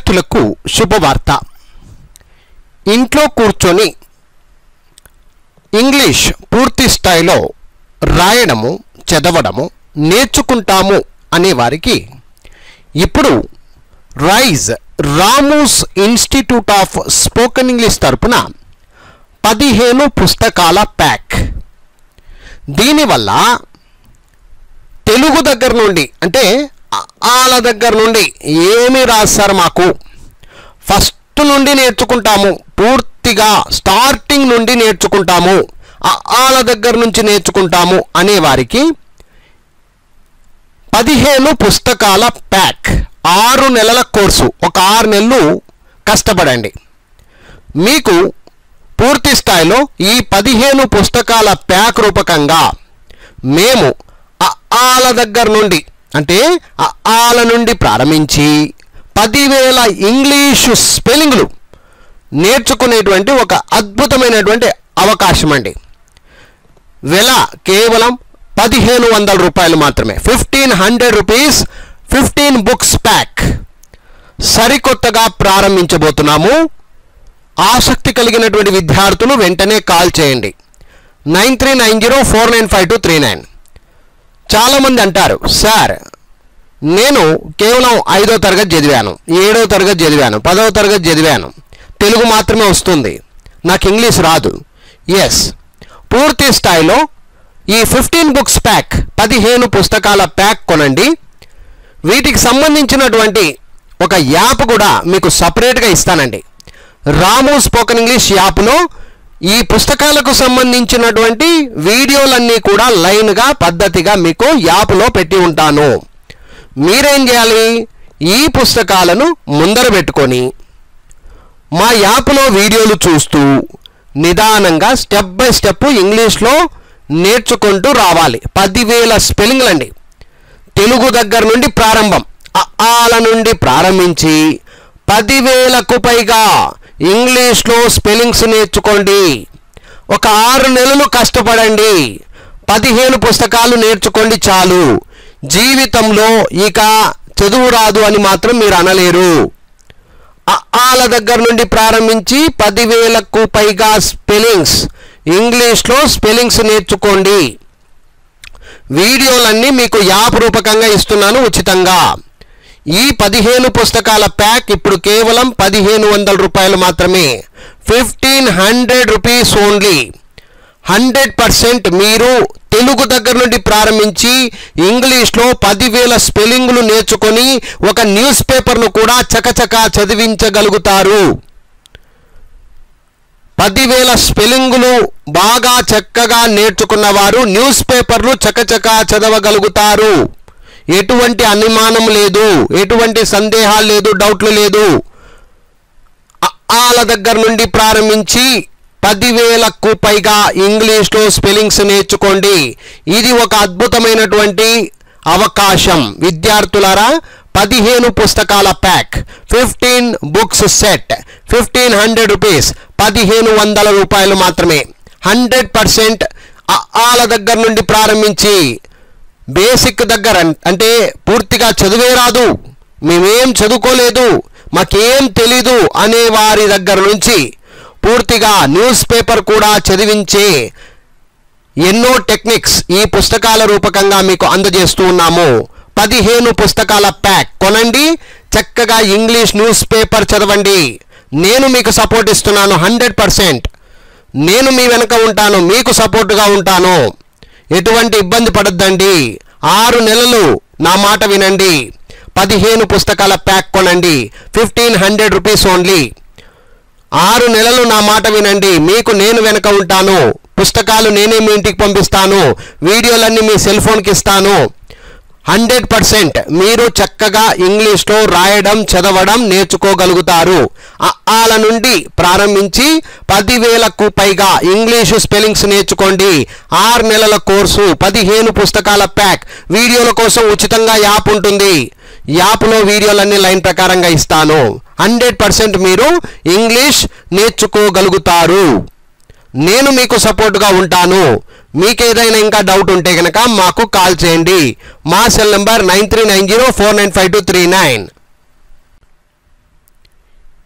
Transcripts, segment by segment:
విద్యార్థులకు శుభవార్త ఇంట్లో కూర్చొని ఇంగ్లీష్ పూర్తి స్థాయిలో రాయడము చదవడము నేర్చుకుంటాము అనే వారికి ఇప్పుడు rise Ramu's institute of spoken English తరపున పదిహేను పుస్తకాల ప్యాక్ దీనివల్ల తెలుగు దగ్గర నుండి అంటే వాళ్ళ దగ్గర నుండి ఏమి రాస్తారు మాకు ఫస్ట్ నుండి నేర్చుకుంటాము పూర్తిగా స్టార్టింగ్ నుండి నేర్చుకుంటాము వాళ్ళ దగ్గర నుంచి నేర్చుకుంటాము అనే వారికి పదిహేను పుస్తకాల ప్యాక్ ఆరు నెలల కోర్సు ఒక ఆరు నెలలు కష్టపడండి మీకు పూర్తి స్థాయిలో ఈ పదిహేను పుస్తకాల ప్యాక్ రూపకంగా మేము వాళ్ళ దగ్గర నుండి అంటే వాళ్ళ నుండి ప్రారంభించి పదివేల ఇంగ్లీషు స్పెల్లింగ్లు నేర్చుకునేటువంటి ఒక అద్భుతమైనటువంటి అవకాశం అండి వెల కేవలం పదిహేను వందల రూపాయలు మాత్రమే fifteen hundred rupees fifteen books pack సరికొత్తగా ప్రారంభించబోతున్నాము ఆసక్తి కలిగినటువంటి విద్యార్థులు వెంటనే కాల్ చేయండి nine three nine zero four nine five two three nine చాలామంది అంటారు సార్ నేను కేవలం ఐదో తరగతి చదివాను ఏడో తరగతి చదివాను పదవ తరగతి చదివాను తెలుగు మాత్రమే వస్తుంది నాకు ఇంగ్లీష్ రాదు ఎస్ పూర్తి స్థాయిలో ఈ ఫిఫ్టీన్ బుక్స్ ప్యాక్ పదిహేను పుస్తకాల ప్యాక్ కొనండి వీటికి సంబంధించినటువంటి ఒక యాప్ కూడా మీకు సపరేట్గా ఇస్తానండి రాము స్పోకెన్ ఇంగ్లీష్ యాప్లో ఈ పుస్తకాలకు సంబంధించినటువంటి వీడియోలన్నీ కూడా లైన్గా పద్ధతిగా మీకు యాప్లో పెట్టి ఉంటాను మీరేం చేయాలి ఈ పుస్తకాలను ముందర పెట్టుకొని మా యాప్లో వీడియోలు చూస్తూ నిదానంగా స్టెప్ బై స్టెప్ ఇంగ్లీష్లో నేర్చుకుంటూ రావాలి పదివేల స్పెల్లింగ్లు అండి తెలుగు దగ్గర నుండి ప్రారంభం ఆల నుండి ప్రారంభించి పదివేలకు పైగా ఇంగ్లీష్లో స్పెల్లింగ్స్ నేర్చుకోండి ఒక ఆరు నెలలు కష్టపడండి పదిహేను పుస్తకాలు నేర్చుకోండి చాలు జీవితంలో ఇక చదువు రాదు అని మాత్రం మీరు అనలేరు ఆల దగ్గర నుండి ప్రారంభించి పదివేలకు పైగా స్పెల్లింగ్స్ ఇంగ్లీష్లో స్పెల్లింగ్స్ నేర్చుకోండి వీడియోలన్నీ మీకు యాప్ రూపకంగా ఇస్తున్నాను ఉచితంగా ఈ పదిహేను పుస్తకాల ప్యాక్ ఇప్పుడు కేవలం పదిహేను వందల రూపాయలు మాత్రమే fifteen hundred rupees only hundred percent మీరు తెలుగు దగ్గర నుండి ప్రారంభించి ఇంగ్లీష్లో పదివేల స్పెల్లింగ్లు నేర్చుకొని ఒక న్యూస్ పేపర్ను కూడా చకచకా చదివించగలుగుతారు పదివేల స్పెల్లింగులు బాగా చక్కగా నేర్చుకున్న వారు న్యూస్ పేపర్లు చకచకా చదవగలుగుతారు ఎటువంటి అనుమానం లేదు ఎటువంటి సందేహాలు లేదు డౌట్లు లేదు వాళ్ళ దగ్గర నుండి ప్రారంభించి పదివేలకు పైగా ఇంగ్లీష్లో స్పెల్లింగ్స్ నేర్చుకోండి ఇది ఒక అద్భుతమైనటువంటి అవకాశం విద్యార్థులారా పదిహేను పుస్తకాల pack fifteen books set fifteen hundred rupees పదిహేను వందల రూపాయలు మాత్రమే హండ్రెడ్ పర్సెంట్ వాళ్ళ దగ్గర నుండి ప్రారంభించి బేసిక్ దగ్గర అంటే పూర్తిగా చదివే రాదు మేమేం చదువుకోలేదు మాకేం తెలీదు అనే వారి దగ్గర నుంచి పూర్తిగా న్యూస్ పేపర్ కూడా చదివించే ఎన్నో టెక్నిక్స్ ఈ పుస్తకాల రూపకంగా మీకు అందజేస్తూ ఉన్నాము పదిహేను పుస్తకాల ప్యాక్ కొనండి చక్కగా ఇంగ్లీష్ న్యూస్ పేపర్ చదవండి నేను మీకు సపోర్ట్ ఇస్తున్నాను హండ్రెడ్ పర్సెంట్ నేను మీ వెనక ఉంటాను మీకు సపోర్టుగా ఉంటాను ఎటువంటి ఇబ్బంది పడద్దండి ఆరు నెలలు నా మాట వినండి పదిహేను పుస్తకాల ప్యాక్ కొనండి ఫిఫ్టీన్ హండ్రెడ్ రూపీస్ ఓన్లీ ఆరు నెలలు నా మాట వినండి మీకు నేను వెనక ఉంటాను పుస్తకాలు నేనే మీ ఇంటికి పంపిస్తాను వీడియోలన్నీ మీ సెల్ ఫోన్కి ఇస్తాను హండ్రెడ్ పర్సెంట్ మీరు చక్కగా ఇంగ్లీష్లో రాయడం చదవడం నేర్చుకోగలుగుతారు వాళ్ళ నుండి ప్రారంభించి పదివేలకు పైగా ఇంగ్లీషు స్పెల్లింగ్స్ నేర్చుకోండి ఆరు నెలల కోర్సు పదిహేను పుస్తకాల ప్యాక్ వీడియోల కోసం ఉచితంగా యాప్ ఉంటుంది యాప్లో వీడియోలన్నీ లైన్ ప్రకారంగా ఇస్తాను హండ్రెడ్ పర్సెంట్ మీరు ఇంగ్లీష్ నేర్చుకోగలుగుతారు నేను మీకు సపోర్ట్గా ఉంటాను మీకేదైనా ఇంకా డౌట్ ఉంటే కనుక మాకు కాల్ చేయండి మా cell number nine three nine zero four nine five two three nine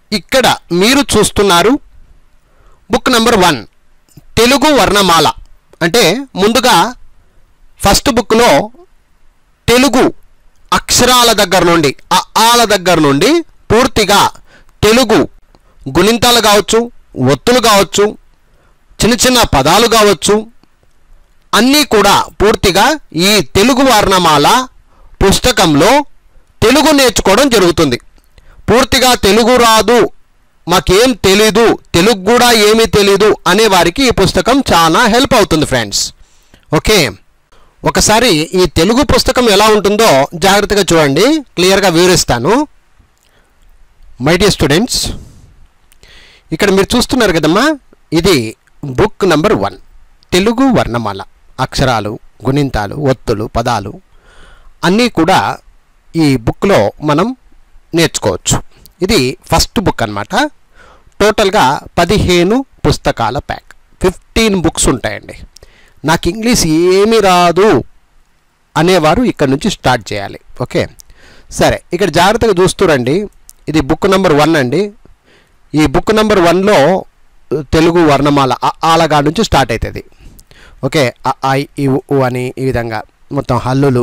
ఇక్కడ మీరు చూస్తున్నారు బుక్ నెంబర్ వన్ తెలుగు వర్ణమాల అంటే ముందుగా ఫస్ట్ బుక్లో తెలుగు అక్షరాల దగ్గర నుండి ఆ ఆల దగ్గర నుండి పూర్తిగా తెలుగు గుణింతాలు కావచ్చు ఒత్తులు కావచ్చు చిన్న చిన్న పదాలు కావచ్చు అన్నీ కూడా పూర్తిగా ఈ తెలుగు వర్ణమాల పుస్తకంలో తెలుగు నేర్చుకోవడం జరుగుతుంది పూర్తిగా తెలుగు రాదు మాకేం తెలీదు తెలుగు కూడా ఏమీ తెలీదు అనే వారికి ఈ పుస్తకం చాలా హెల్ప్ అవుతుంది ఫ్రెండ్స్ ఓకే ఒకసారి ఈ తెలుగు పుస్తకం ఎలా ఉంటుందో జాగ్రత్తగా చూడండి క్లియర్గా వివరిస్తాను మై డియర్ స్టూడెంట్స్ ఇక్కడ మీరు చూస్తున్నారు కదమ్మా ఇది బుక్ నంబర్ వన్ తెలుగు వర్ణమాల అక్షరాలు గుణింతాలు ఒత్తులు పదాలు అన్నీ కూడా ఈ బుక్లో మనం నేర్చుకోవచ్చు ఇది ఫస్ట్ బుక్ అన్నమాట టోటల్గా పదిహేను పుస్తకాల ప్యాక్ ఫిఫ్టీన్ బుక్స్ ఉంటాయండి నాకు ఇంగ్లీష్ ఏమీ రాదు అనేవారు ఇక్కడ నుంచి స్టార్ట్ చేయాలి ఓకే సరే ఇక్కడ జాగ్రత్తగా చూస్తురండి ఇది బుక్ నెంబర్ వన్ అండి ఈ బుక్ నెంబర్ వన్లో తెలుగు వర్ణమాల అ, ఆలగా నుంచి స్టార్ట్ అవుతుంది ఓకే అ, ఆ, ఇ, ఈ, ఉ, ఊ అని ఈ విధంగా మొత్తం హల్లులు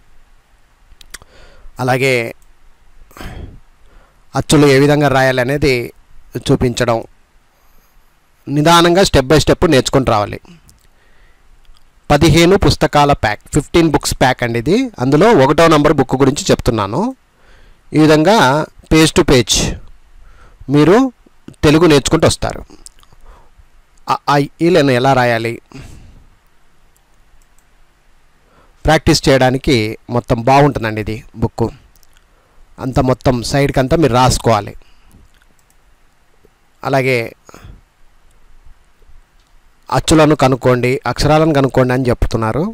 అలాగే అచ్చులు ఏ విధంగా రాయాలి అనేది చూపించడం నిదానంగా స్టెప్ బై స్టెప్ నేర్చుకొని రావాలి పదిహేను పుస్తకాల ప్యాక్ ఫిఫ్టీన్ బుక్స్ ప్యాక్ అండి ఇది అందులో ఒకటో నంబర్ బుక్ గురించి చెప్తున్నాను ఈ విధంగా పేజ్ టు పేజ్ మీరు తెలుగు నేర్చుకుంటూ వస్తారు ఆ- ఆ ఈలను ఎలా రాయాలి ప్రాక్టీస్ చేయడానికి మొత్తం బాగుంటుందండి ఇది బుక్ అంత మొత్తం సైడ్కి అంతా మీరు రాసుకోవాలి అలాగే అచ్చులను కనుక్కోండి అక్షరాలను కనుక్కోండి అని చెప్తున్నారు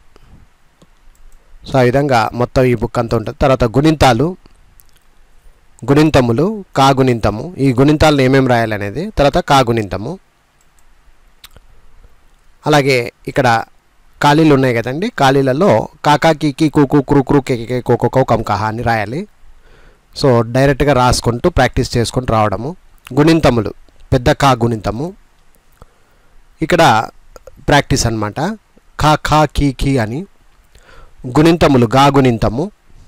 సో ఆ విధంగా మొత్తం ఈ బుక్ అంతా ఉంటుంది తర్వాత గుణింతాలు గుణింతములు కాగుణింతము ఈ గుణింతాలను ఏమేమి రాయాలనేది తర్వాత కాగుణింతము అలాగే ఇక్కడ ఖాళీలు ఉన్నాయి కదండి ఖాళీలలో కాకా కీకి కూకు క్రూ క్రూ కేకే కోకో కౌ కం కహా అని రాయాలి సో డైరెక్ట్గా రాసుకుంటూ ప్రాక్టీస్ చేసుకుంటూ రావడము గుణింతములు పెద్ద కా గుణింతము ఇక్కడ ప్రాక్టీస్ అన్నమాట ఖా ఖా కీ కీ అని గుణింతములు గా గుణింతము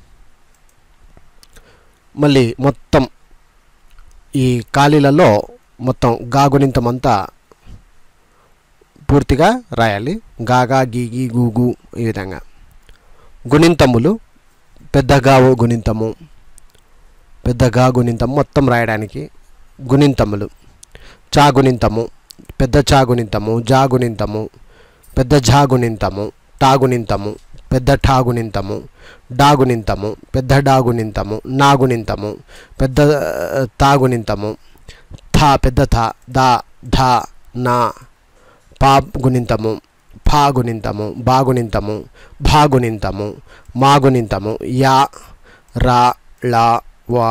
మళ్ళీ మొత్తం ఈ ఖాళీలలో మొత్తం గా గుణింతం అంతా పూర్తిగా రాయాలి గాగా గీగి గూగు ఈ విధంగా గుణింతములు పెద్దగా గుణింతము పెద్దగా గుణింతం మొత్తం రాయడానికి గుణింతములు చాగుణింతము పెద్ద చాగుణింతము జాగుణింతము పెద్ద జాగుణింతము టాగుణింతము పెద్ద ఠాగుణింతము డాగుణింతము పెద్ద డాగుణింతము నాగుణింతము పెద్ద ఆ, తాగుణింతము థా పెద్ద థా దా ధా నా పా గుణింతము ఫా గుణింతము బాగుణింతము భాగుణింతము మాగుణింతము యా రా లా వా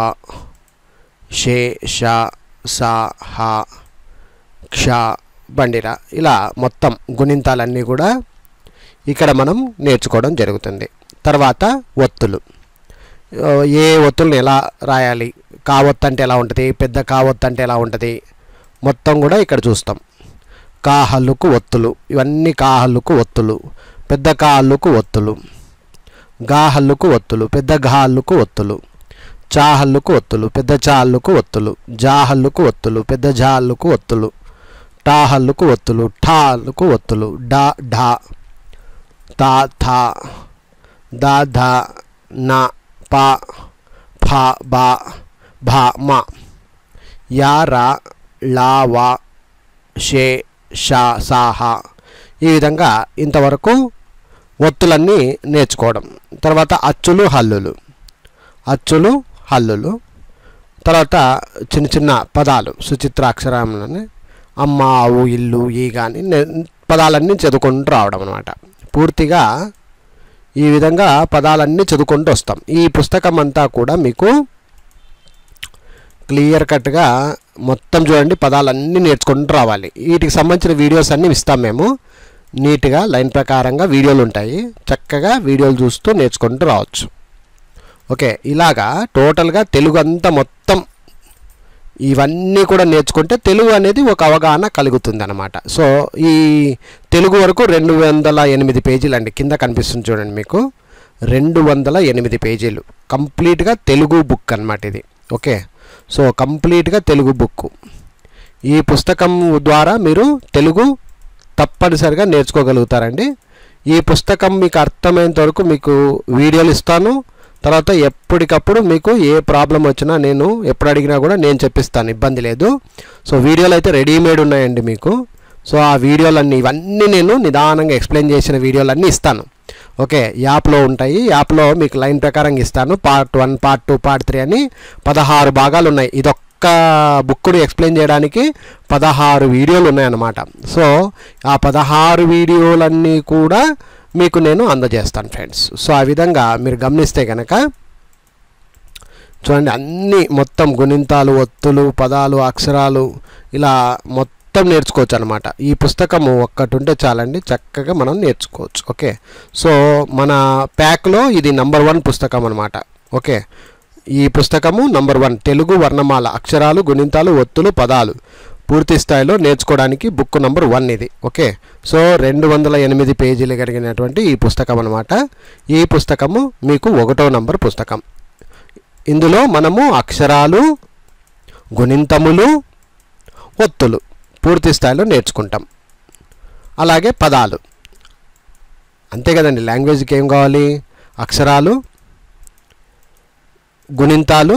షే షా సా హా క్ష బండిర ఇలా మొత్తం గుణింతాలన్నీ కూడా ఇక్కడ మనం నేర్చుకోవడం జరుగుతుంది తర్వాత ఒత్తులు ఆ, ఏ ఒత్తులను ఎలా రాయాలి కావొత్తు అంటే ఎలా ఉంటుంది పెద్ద కావొత్తు అంటే ఎలా ఉంటుంది మొత్తం కూడా ఇక్కడ చూస్తాం కా హల్లుకు ఒత్తులు ఇవన్నీ కా హల్లుకు ఒత్తులు పెద్ద కా హల్లుకు ఒత్తులు గా హల్లుకు ఒత్తులు పెద్ద ఘా హల్లుకు ఒత్తులు చా హల్లుకు ఒత్తులు పెద్ద చా హల్లుకు ఒత్తులు జా హల్లుకు ఒత్తులు పెద్ద జా హల్లుకు ఒత్తులు టా హల్లుకు ఒత్తులు ఠా హల్లుకు ఒత్తులు డా ఢా తా థా దా ధా నా పా ఫా బా భా మా యా రా లా వా షే షా సాహా ఈ విధంగా ఇంతవరకు ఒత్తులన్నీ నేర్చుకోవడం తర్వాత అచ్చులు హల్లులు అచ్చులు హల్లులు తర్వాత చిన్న చిన్న పదాలు సుచిత్ర అక్షరాలని అమ్మ ఆవు ఇల్లు ఈ కానీ పదాలన్నీ చదువుకుంటూ రావడం అనమాట పూర్తిగా ఈ విధంగా పదాలన్నీ చదువుకుంటూ వస్తాం ఈ పుస్తకం అంతా కూడా మీకు క్లియర్ కట్గా మొత్తం చూడండి పదాలన్నీ నేర్చుకుంటూ రావాలి వీటికి సంబంధించిన వీడియోస్ అన్నీ ఇస్తాం మేము నీట్గా లైన్ ప్రకారంగా వీడియోలు ఉంటాయి చక్కగా వీడియోలు చూస్తూ నేర్చుకుంటూ రావచ్చు ఓకే ఇలాగా టోటల్గా తెలుగు అంతా మొత్తం ఇవన్నీ కూడా నేర్చుకుంటే తెలుగు అనేది ఒక అవగాహన కలుగుతుంది అనమాట సో ఈ తెలుగు వరకు రెండు వందల ఎనిమిది పేజీలు అండి కింద కనిపిస్తుంది చూడండి మీకు రెండు వందల ఎనిమిది పేజీలు కంప్లీట్గా తెలుగు బుక్ అన్నమాట ఇది ఓకే సో కంప్లీట్గా తెలుగు బుక్ ఈ పుస్తకం ద్వారా మీరు తెలుగు తప్పనిసరిగా నేర్చుకోగలుగుతారండి ఈ పుస్తకం మీకు అర్థమైనంత వరకు మీకు వీడియోలు ఇస్తాను తర్వాత ఎప్పటికప్పుడు మీకు ఏ ప్రాబ్లం వచ్చినా నేను ఎప్పుడు అడిగినా కూడా నేను చెప్పిస్తాను ఇబ్బంది లేదు సో వీడియోలు అయితే రెడీమేడ్ ఉన్నాయండి మీకు సో ఆ వీడియోలన్నీ ఇవన్నీ నేను నిదానంగా ఎక్స్ప్లెయిన్ చేసిన వీడియోలన్నీ ఇస్తాను ఓకే యాప్లో ఉంటాయి యాప్లో మీకు లైన్ ప్రకారం ఇస్తాను part one part two part three అని పదహారు భాగాలు ఉన్నాయి ఇదొక్క బుక్కుడు ఎక్స్ప్లెయిన్ చేయడానికి పదహారు వీడియోలు ఉన్నాయన్నమాట సో ఆ పదహారు వీడియోలన్నీ కూడా మీకు నేను అందజేస్తాను ఫ్రెండ్స్ సో ఆ విధంగా మీరు గమనిస్తే కనుక చూడండి అన్నీ మొత్తం గుణింతాలు ఒత్తులు పదాలు అక్షరాలు ఇలా మొత్తం నేర్చుకోవచ్చు అనమాట ఈ పుస్తకము ఒక్కటి ఉంటే చాలండి చక్కగా మనం నేర్చుకోవచ్చు ఓకే సో మన ప్యాక్లో ఇది నంబర్ వన్ పుస్తకం అనమాట ఓకే ఈ పుస్తకము నంబర్ వన్ తెలుగు వర్ణమాల అక్షరాలు గుణింతాలు ఒత్తులు పదాలు పూర్తి స్థాయిలో నేర్చుకోవడానికి బుక్ నంబర్ వన్ ఇది ఓకే సో రెండు వందల ఎనిమిది పేజీలు కలిగినటువంటి ఈ పుస్తకం అనమాట ఈ పుస్తకము మీకు ఒకటో నంబర్ పుస్తకం ఇందులో మనము అక్షరాలు గుణింతములు ఒత్తులు పూర్తి స్థాయిలో నేర్చుకుంటాం అలాగే పదాలు అంతే కదండి లాంగ్వేజ్కి ఏం కావాలి అక్షరాలు గుణింతాలు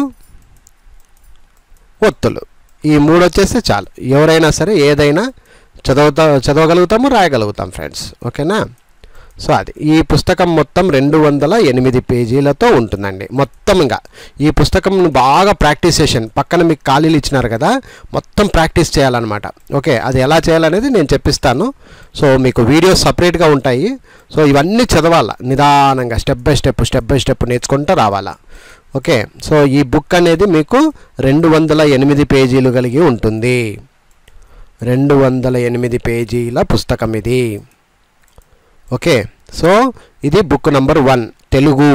ఒత్తులు ఈ మూడు వచ్చేస్తే చాలు ఎవరైనా సరే ఏదైనా చదవతా చదవగలుగుతాము రాయగలుగుతాం ఫ్రెండ్స్ ఓకేనా సో అది ఈ పుస్తకం మొత్తం రెండు వందల ఎనిమిది పేజీలతో ఉంటుందండి మొత్తం ఇంకా ఈ పుస్తకం బాగా ప్రాక్టీస్ సెషన్ పక్కన మీకు ఖాళీలు ఇచ్చినారు కదా మొత్తం ప్రాక్టీస్ చేయాలన్నమాట ఓకే అది ఎలా చేయాలనేది నేను చెప్పిస్తాను సో మీకు వీడియోస్ సపరేట్గా ఉంటాయి సో ఇవన్నీ చదవాలా నిదానంగా step by step step by step నేర్చుకుంటూ రావాలా ఓకే సో ఈ బుక్ అనేది మీకు రెండు వందల ఎనిమిది పేజీలు కలిగి ఉంటుంది రెండు వందల ఎనిమిది పేజీల పుస్తకం ఇది ఓకే సో ఇది book number one Telugu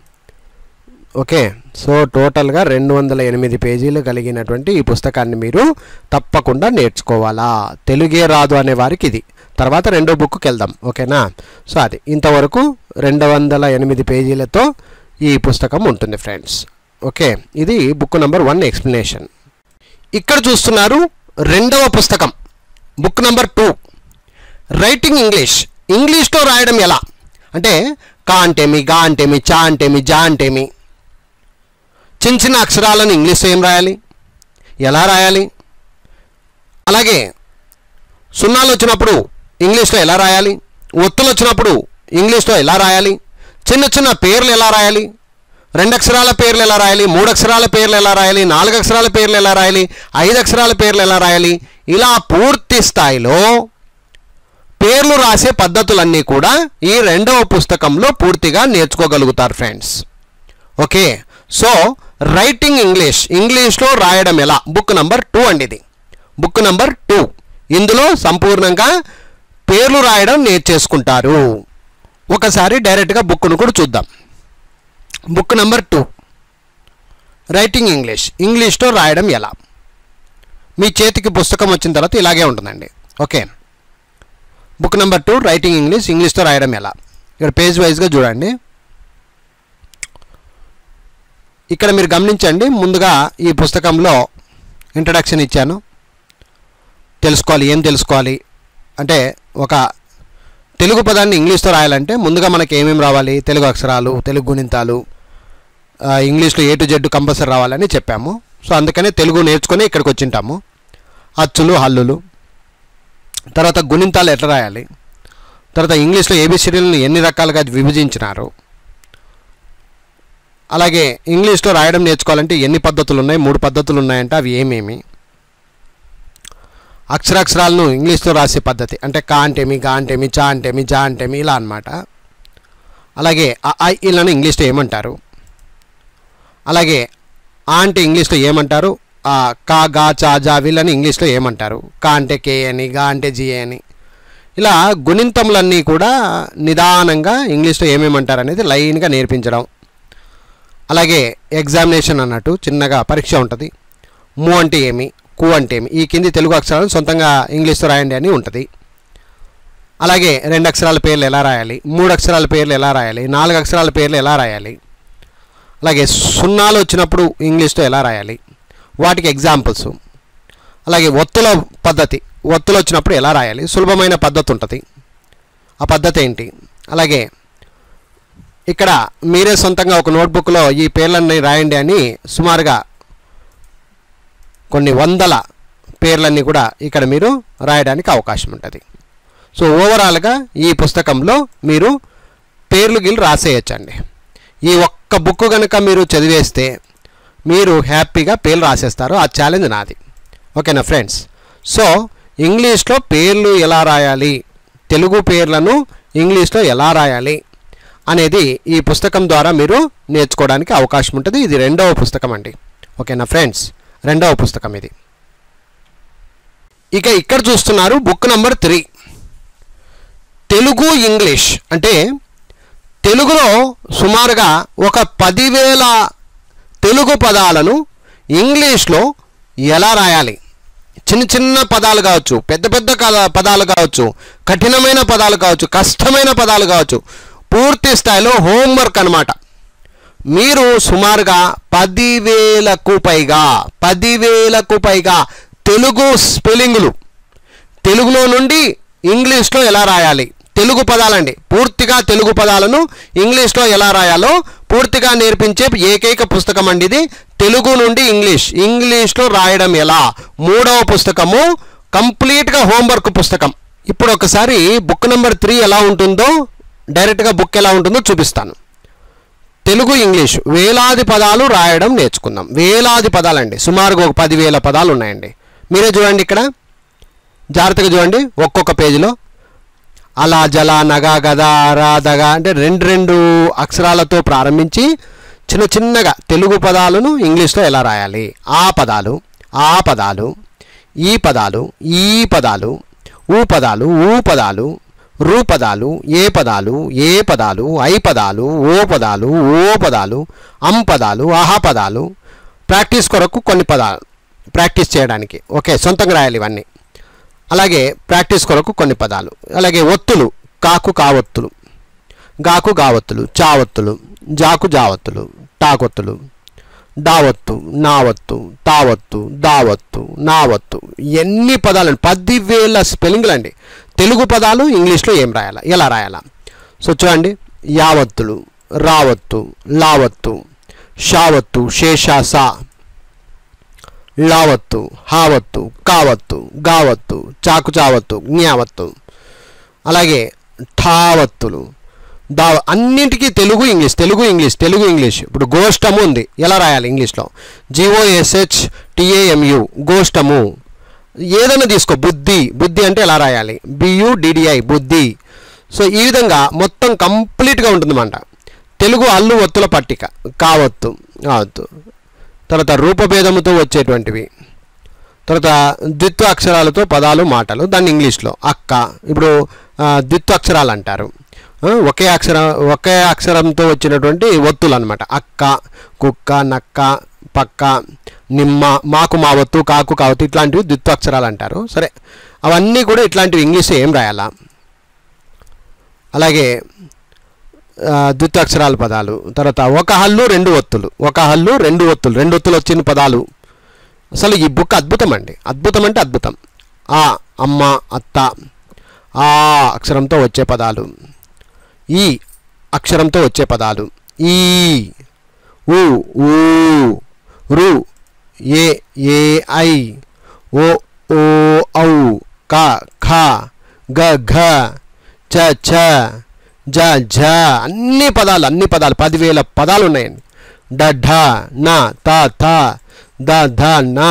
okay so టోటల్గా రెండు వందల ఎనిమిది పేజీలు కలిగినటువంటి ఈ పుస్తకాన్ని మీరు తప్పకుండా నేర్చుకోవాలా తెలుగే రాదు అనే వారికి ఇది తర్వాత రెండో బుక్కి వెళ్దాం ఓకేనా సో అది ఇంతవరకు రెండు వందల ఎనిమిది పేజీలతో ఈ పుస్తకం ఉంటుంది ఫ్రెండ్స్ ఓకే ఇది బుక్ నంబర్ వన్ ఎక్స్ప్లెనేషన్ ఇక్కడ చూస్తున్నారు రెండవ పుస్తకం book number two writing English ఇంగ్లీష్లో రాయడం ఎలా అంటే కా అంటేమి గా అంటేమి చా అంటేమి జా అంటేమి చిన్న చిన్న అక్షరాలను ఇంగ్లీష్లో ఏం రాయాలి ఎలా రాయాలి అలాగే సున్నాలు వచ్చినప్పుడు ఇంగ్లీష్లో ఎలా రాయాలి ఒత్తులు వచ్చినప్పుడు ఇంగ్లీష్లో ఎలా రాయాలి చిన్న చిన్న పేర్లు ఎలా రాయాలి రెండు అక్షరాల పేర్లు ఎలా రాయాలి మూడు అక్షరాల పేర్లు ఎలా రాయాలి నాలుగు అక్షరాల పేర్లు ఎలా రాయాలి ఐదు అక్షరాల పేర్లు ఎలా రాయాలి ఇలా పూర్తి స్థాయిలో పేర్లు రాసే పద్ధతులన్నీ కూడా ఈ రెండవ పుస్తకంలో పూర్తిగా నేర్చుకోగలుగుతారు friends okay so writing English ఇంగ్లీష్లో రాయడం ఎలా బుక్ నంబర్ టూ అండి ఇది బుక్ నంబర్ టూ ఇందులో సంపూర్ణంగా పేర్లు రాయడం నేర్చేసుకుంటారు ఒకసారి డైరెక్ట్గా బుక్ను కూడా చూద్దాం book number two writing English ఇంగ్లీష్లో రాయడం ఎలా మీ చేతికి పుస్తకం వచ్చిన తర్వాత ఇలాగే ఉంటుందండి okay book number two writing English ఇంగ్లీష్తో రాయడం ఎలా ఇక్కడ పేజ్ వైజ్గా చూడండి ఇక్కడ మీరు గమనించండి ముందుగా ఈ పుస్తకంలో ఇంట్రడక్షన్ ఇచ్చాను తెలుసుకోవాలి ఏం తెలుసుకోవాలి అంటే ఒక తెలుగు పదాన్ని ఇంగ్లీష్తో రాయాలంటే ముందుగా మనకి ఏమేమి రావాలి తెలుగు అక్షరాలు తెలుగు గుణింతాలు ఆ, ఇంగ్లీష్లో ఏ టు జెడ్ కంపల్సరీ రావాలని చెప్పాము సో అందుకనే తెలుగు నేర్చుకొని ఇక్కడికి వచ్చింటాము అచ్చులు హల్లులు తర్వాత గుణింతాలు ఎట్లా రాయాలి తర్వాత ఇంగ్లీష్లో ఏబిసిడీలను ఎన్ని రకాలుగా విభజించినారు అలాగే ఇంగ్లీష్లో రాయడం నేర్చుకోవాలంటే ఎన్ని పద్ధతులు ఉన్నాయి మూడు పద్ధతులు ఉన్నాయంటే అవి ఏమేమి అక్షరాక్షరాలను ఇంగ్లీష్లో రాసే పద్ధతి అంటే కా అంటేమి గా అంటేమి చా అంటేమి జా అంటేమి ఇలా అన్నమాట అలాగే ఆ ఐ ఇలను ఇంగ్లీష్లో ఏమంటారు అలాగే ఆ అంటే ఇంగ్లీష్లో ఏమంటారు ఆ కా గా చా జా వీళ్ళని ఇంగ్లీష్లో ఏమంటారు కా అంటే కే అని గా అంటే జీ అని ఇలా గుణింతములన్నీ కూడా నిదానంగా ఇంగ్లీష్లో ఏమేమంటారు అనేది లైన్గా నేర్పించడం అలాగే ఎగ్జామినేషన్ అన్నట్టు చిన్నగా పరీక్ష ఉంటుంది ము అంటే ఏమి కు అంటే ఏమి ఈ కింది తెలుగు అక్షరాలను సొంతంగా ఇంగ్లీష్తో రాయండి అని ఉంటుంది అలాగే రెండు అక్షరాల పేర్లు ఎలా రాయాలి మూడు అక్షరాల పేర్లు ఎలా రాయాలి నాలుగు అక్షరాల పేర్లు ఎలా రాయాలి అలాగే సున్నాలు వచ్చినప్పుడు ఇంగ్లీష్తో ఎలా రాయాలి వాటికి ఎగ్జాంపుల్స్ అలాగే ఒత్తుల పద్ధతి ఒత్తులు వచ్చినప్పుడు ఎలా రాయాలి సులభమైన పద్ధతి ఉంటుంది ఆ పద్ధతి ఏంటి అలాగే ఇక్కడ మీరే సొంతంగా ఒక నోట్బుక్లో ఈ పేర్లన్నీ రాయండి అని సుమారుగా కొన్ని వందల పేర్లన్నీ కూడా ఇక్కడ మీరు రాయడానికి అవకాశం ఉంటుంది సో ఓవరాల్గా ఈ పుస్తకంలో మీరు పేర్లు గిల్లు రాసేయచ్చండి ఈ ఒక్క బుక్ కనుక మీరు చదివేస్తే మీరు హ్యాపీగా పేర్లు రాసేస్తారు ఆ ఛాలెంజ్ నాది ఓకేనా ఫ్రెండ్స్ సో ఇంగ్లీష్లో పేర్లు ఎలా రాయాలి తెలుగు పేర్లను ఇంగ్లీష్లో ఎలా రాయాలి అనేది ఈ పుస్తకం ద్వారా మీరు నేర్చుకోవడానికి అవకాశం ఉంటుంది ఇది రెండవ పుస్తకం అండి ఓకేనా ఫ్రెండ్స్ రెండవ పుస్తకం ఇది ఇక ఇక్కడ చూస్తున్నారు book number three Telugu English అంటే తెలుగులో సుమారుగా ఒక పదివేల తెలుగు పదాలను ఇంగ్లీష్లో ఎలా రాయాలి చిన్న చిన్న పదాలు కావచ్చు పెద్ద పెద్ద కల- పదాలు కావచ్చు కఠినమైన పదాలు కావచ్చు కష్టమైన పదాలు కావచ్చు పూర్తి స్థాయిలో హోంవర్క్ అన్నమాట మీరు సుమారుగా పదివేలకు పైగా పదివేలకు పైగా తెలుగు స్పెల్లింగులు తెలుగులో నుండి ఇంగ్లీష్లో ఎలా రాయాలి తెలుగు పదాలండి పూర్తిగా తెలుగు పదాలను ఇంగ్లీష్లో ఎలా రాయాలో పూర్తిగా నేర్పించే ఏకైక పుస్తకం అండి ఇది తెలుగు నుండి ఇంగ్లీష్ ఇంగ్లీష్లో రాయడం ఎలా మూడవ పుస్తకము కంప్లీట్గా హోంవర్క్ పుస్తకం ఇప్పుడు ఒకసారి బుక్ నెంబర్ త్రీ ఎలా ఉంటుందో డైరెక్ట్గా బుక్ ఎలా ఉంటుందో చూపిస్తాను తెలుగు ఇంగ్లీష్ వేలాది పదాలు రాయడం నేర్చుకుందాం వేలాది పదాలండి సుమారుగా ఒక పదివేల పదాలు ఉన్నాయండి మీరే చూడండి ఇక్కడ జాగ్రత్తగా చూడండి ఒక్కొక్క పేజీలో అలా జల నగ గద రా దగ అంటే రెండు రెండు అక్షరాలతో ప్రారంభించి చిన్న చిన్నగా తెలుగు పదాలను ఇంగ్లీష్లో ఎలా రాయాలి ఆ పదాలు ఆ పదాలు ఈ పదాలు ఈ పదాలు ఊ పదాలు ఊ పదాలు రు పదాలు ఏ పదాలు ఏ పదాలు ఐ పదాలు ఓ పదాలు ఓ పదాలు అం పదాలు ఆహా పదాలు ప్రాక్టీస్ కొరకు కొన్ని పదాలు ప్రాక్టీస్ చేయడానికి ఓకే సొంతంగా రాయాలి ఇవన్నీ అలాగే ప్రాక్టీస్ కొరకు కొన్ని పదాలు అలాగే ఒత్తులు కాకు కావొత్తులు గాకు గావత్తులు చావత్తులు జాకు జావత్తులు టాకొత్తులు డావత్తు నావత్తు తావత్తు దావత్తు నావత్తు ఎన్ని పదాలు పదివేల స్పెల్లింగ్లు అండి తెలుగు పదాలు ఇంగ్లీష్లో ఏం రాయాలా ఎలా రాయాలా సో చూడండి యావత్తులు రావత్తు లావత్తు షావత్తు శేషాసా లావత్తు హావత్తు కావత్తు గావత్తు చాకు చావత్తు జ్ఞావత్తు అలాగే ఠావత్తులు దా అన్నింటికీ Telugu English Telugu English Telugu English ఇప్పుడు గోష్టము ఉంది ఎలా రాయాలి ఇంగ్లీష్లో జిఓఎస్హెచ్ టిఏఎంయు గోష్టము ఏదైనా తీసుకో బుద్ధి బుద్ధి అంటే ఎలా రాయాలి బియు డిడిఐ బుద్ధి సో ఈ విధంగా మొత్తం కంప్లీట్గా ఉంటుందన్నమాట తెలుగు అల్లు ఒత్తుల పట్టిక కావత్తు కావత్తు తర్వాత రూపభేదముతో వచ్చేటువంటివి తర్వాత ద్విత్వ అక్షరాలతో పదాలు మాటలు దాన్ని ఇంగ్లీష్లో అక్క ఇప్పుడు ఆ, ద్విత్వ అక్షరాలు అంటారు ఆ, ఒకే అక్షరం ఒకే అక్షరంతో వచ్చినటువంటి ఒత్తులు అనమాట అక్క కుక్క నక్క పక్క నిమ్మ మాకు మావత్తు కాకు కావత్తు ఇట్లాంటివి ద్విత్వ అక్షరాలు అంటారు సరే అవన్నీ కూడా ఇట్లాంటివి ఇంగ్లీష్ ఏం రాయాలా అలాగే ఆ, ద్విత్వాక్షరాల పదాలు తర్వాత ఒక హల్లు రెండు ఒత్తులు ఒక హల్లు రెండు ఒత్తులు రెండు ఒత్తులు వచ్చిన పదాలు అసలు ఈ బుక్ అద్భుతం అండి అద్భుతం అంటే అద్భుతం ఆ అమ్మ అత్త ఆ అక్షరంతో వచ్చే పదాలు ఈ అక్షరంతో వచ్చే పదాలు ఈ ఊ ఊ రు ఏ ఏ ఐ ఓ ఓ ఔ క ఖ గ ఘ చ ఛ జ ఝ అన్ని పదాలు అన్ని పదాలు పదివేల పదాలు ఉన్నాయండి డ ఢ న త థ ద ధ న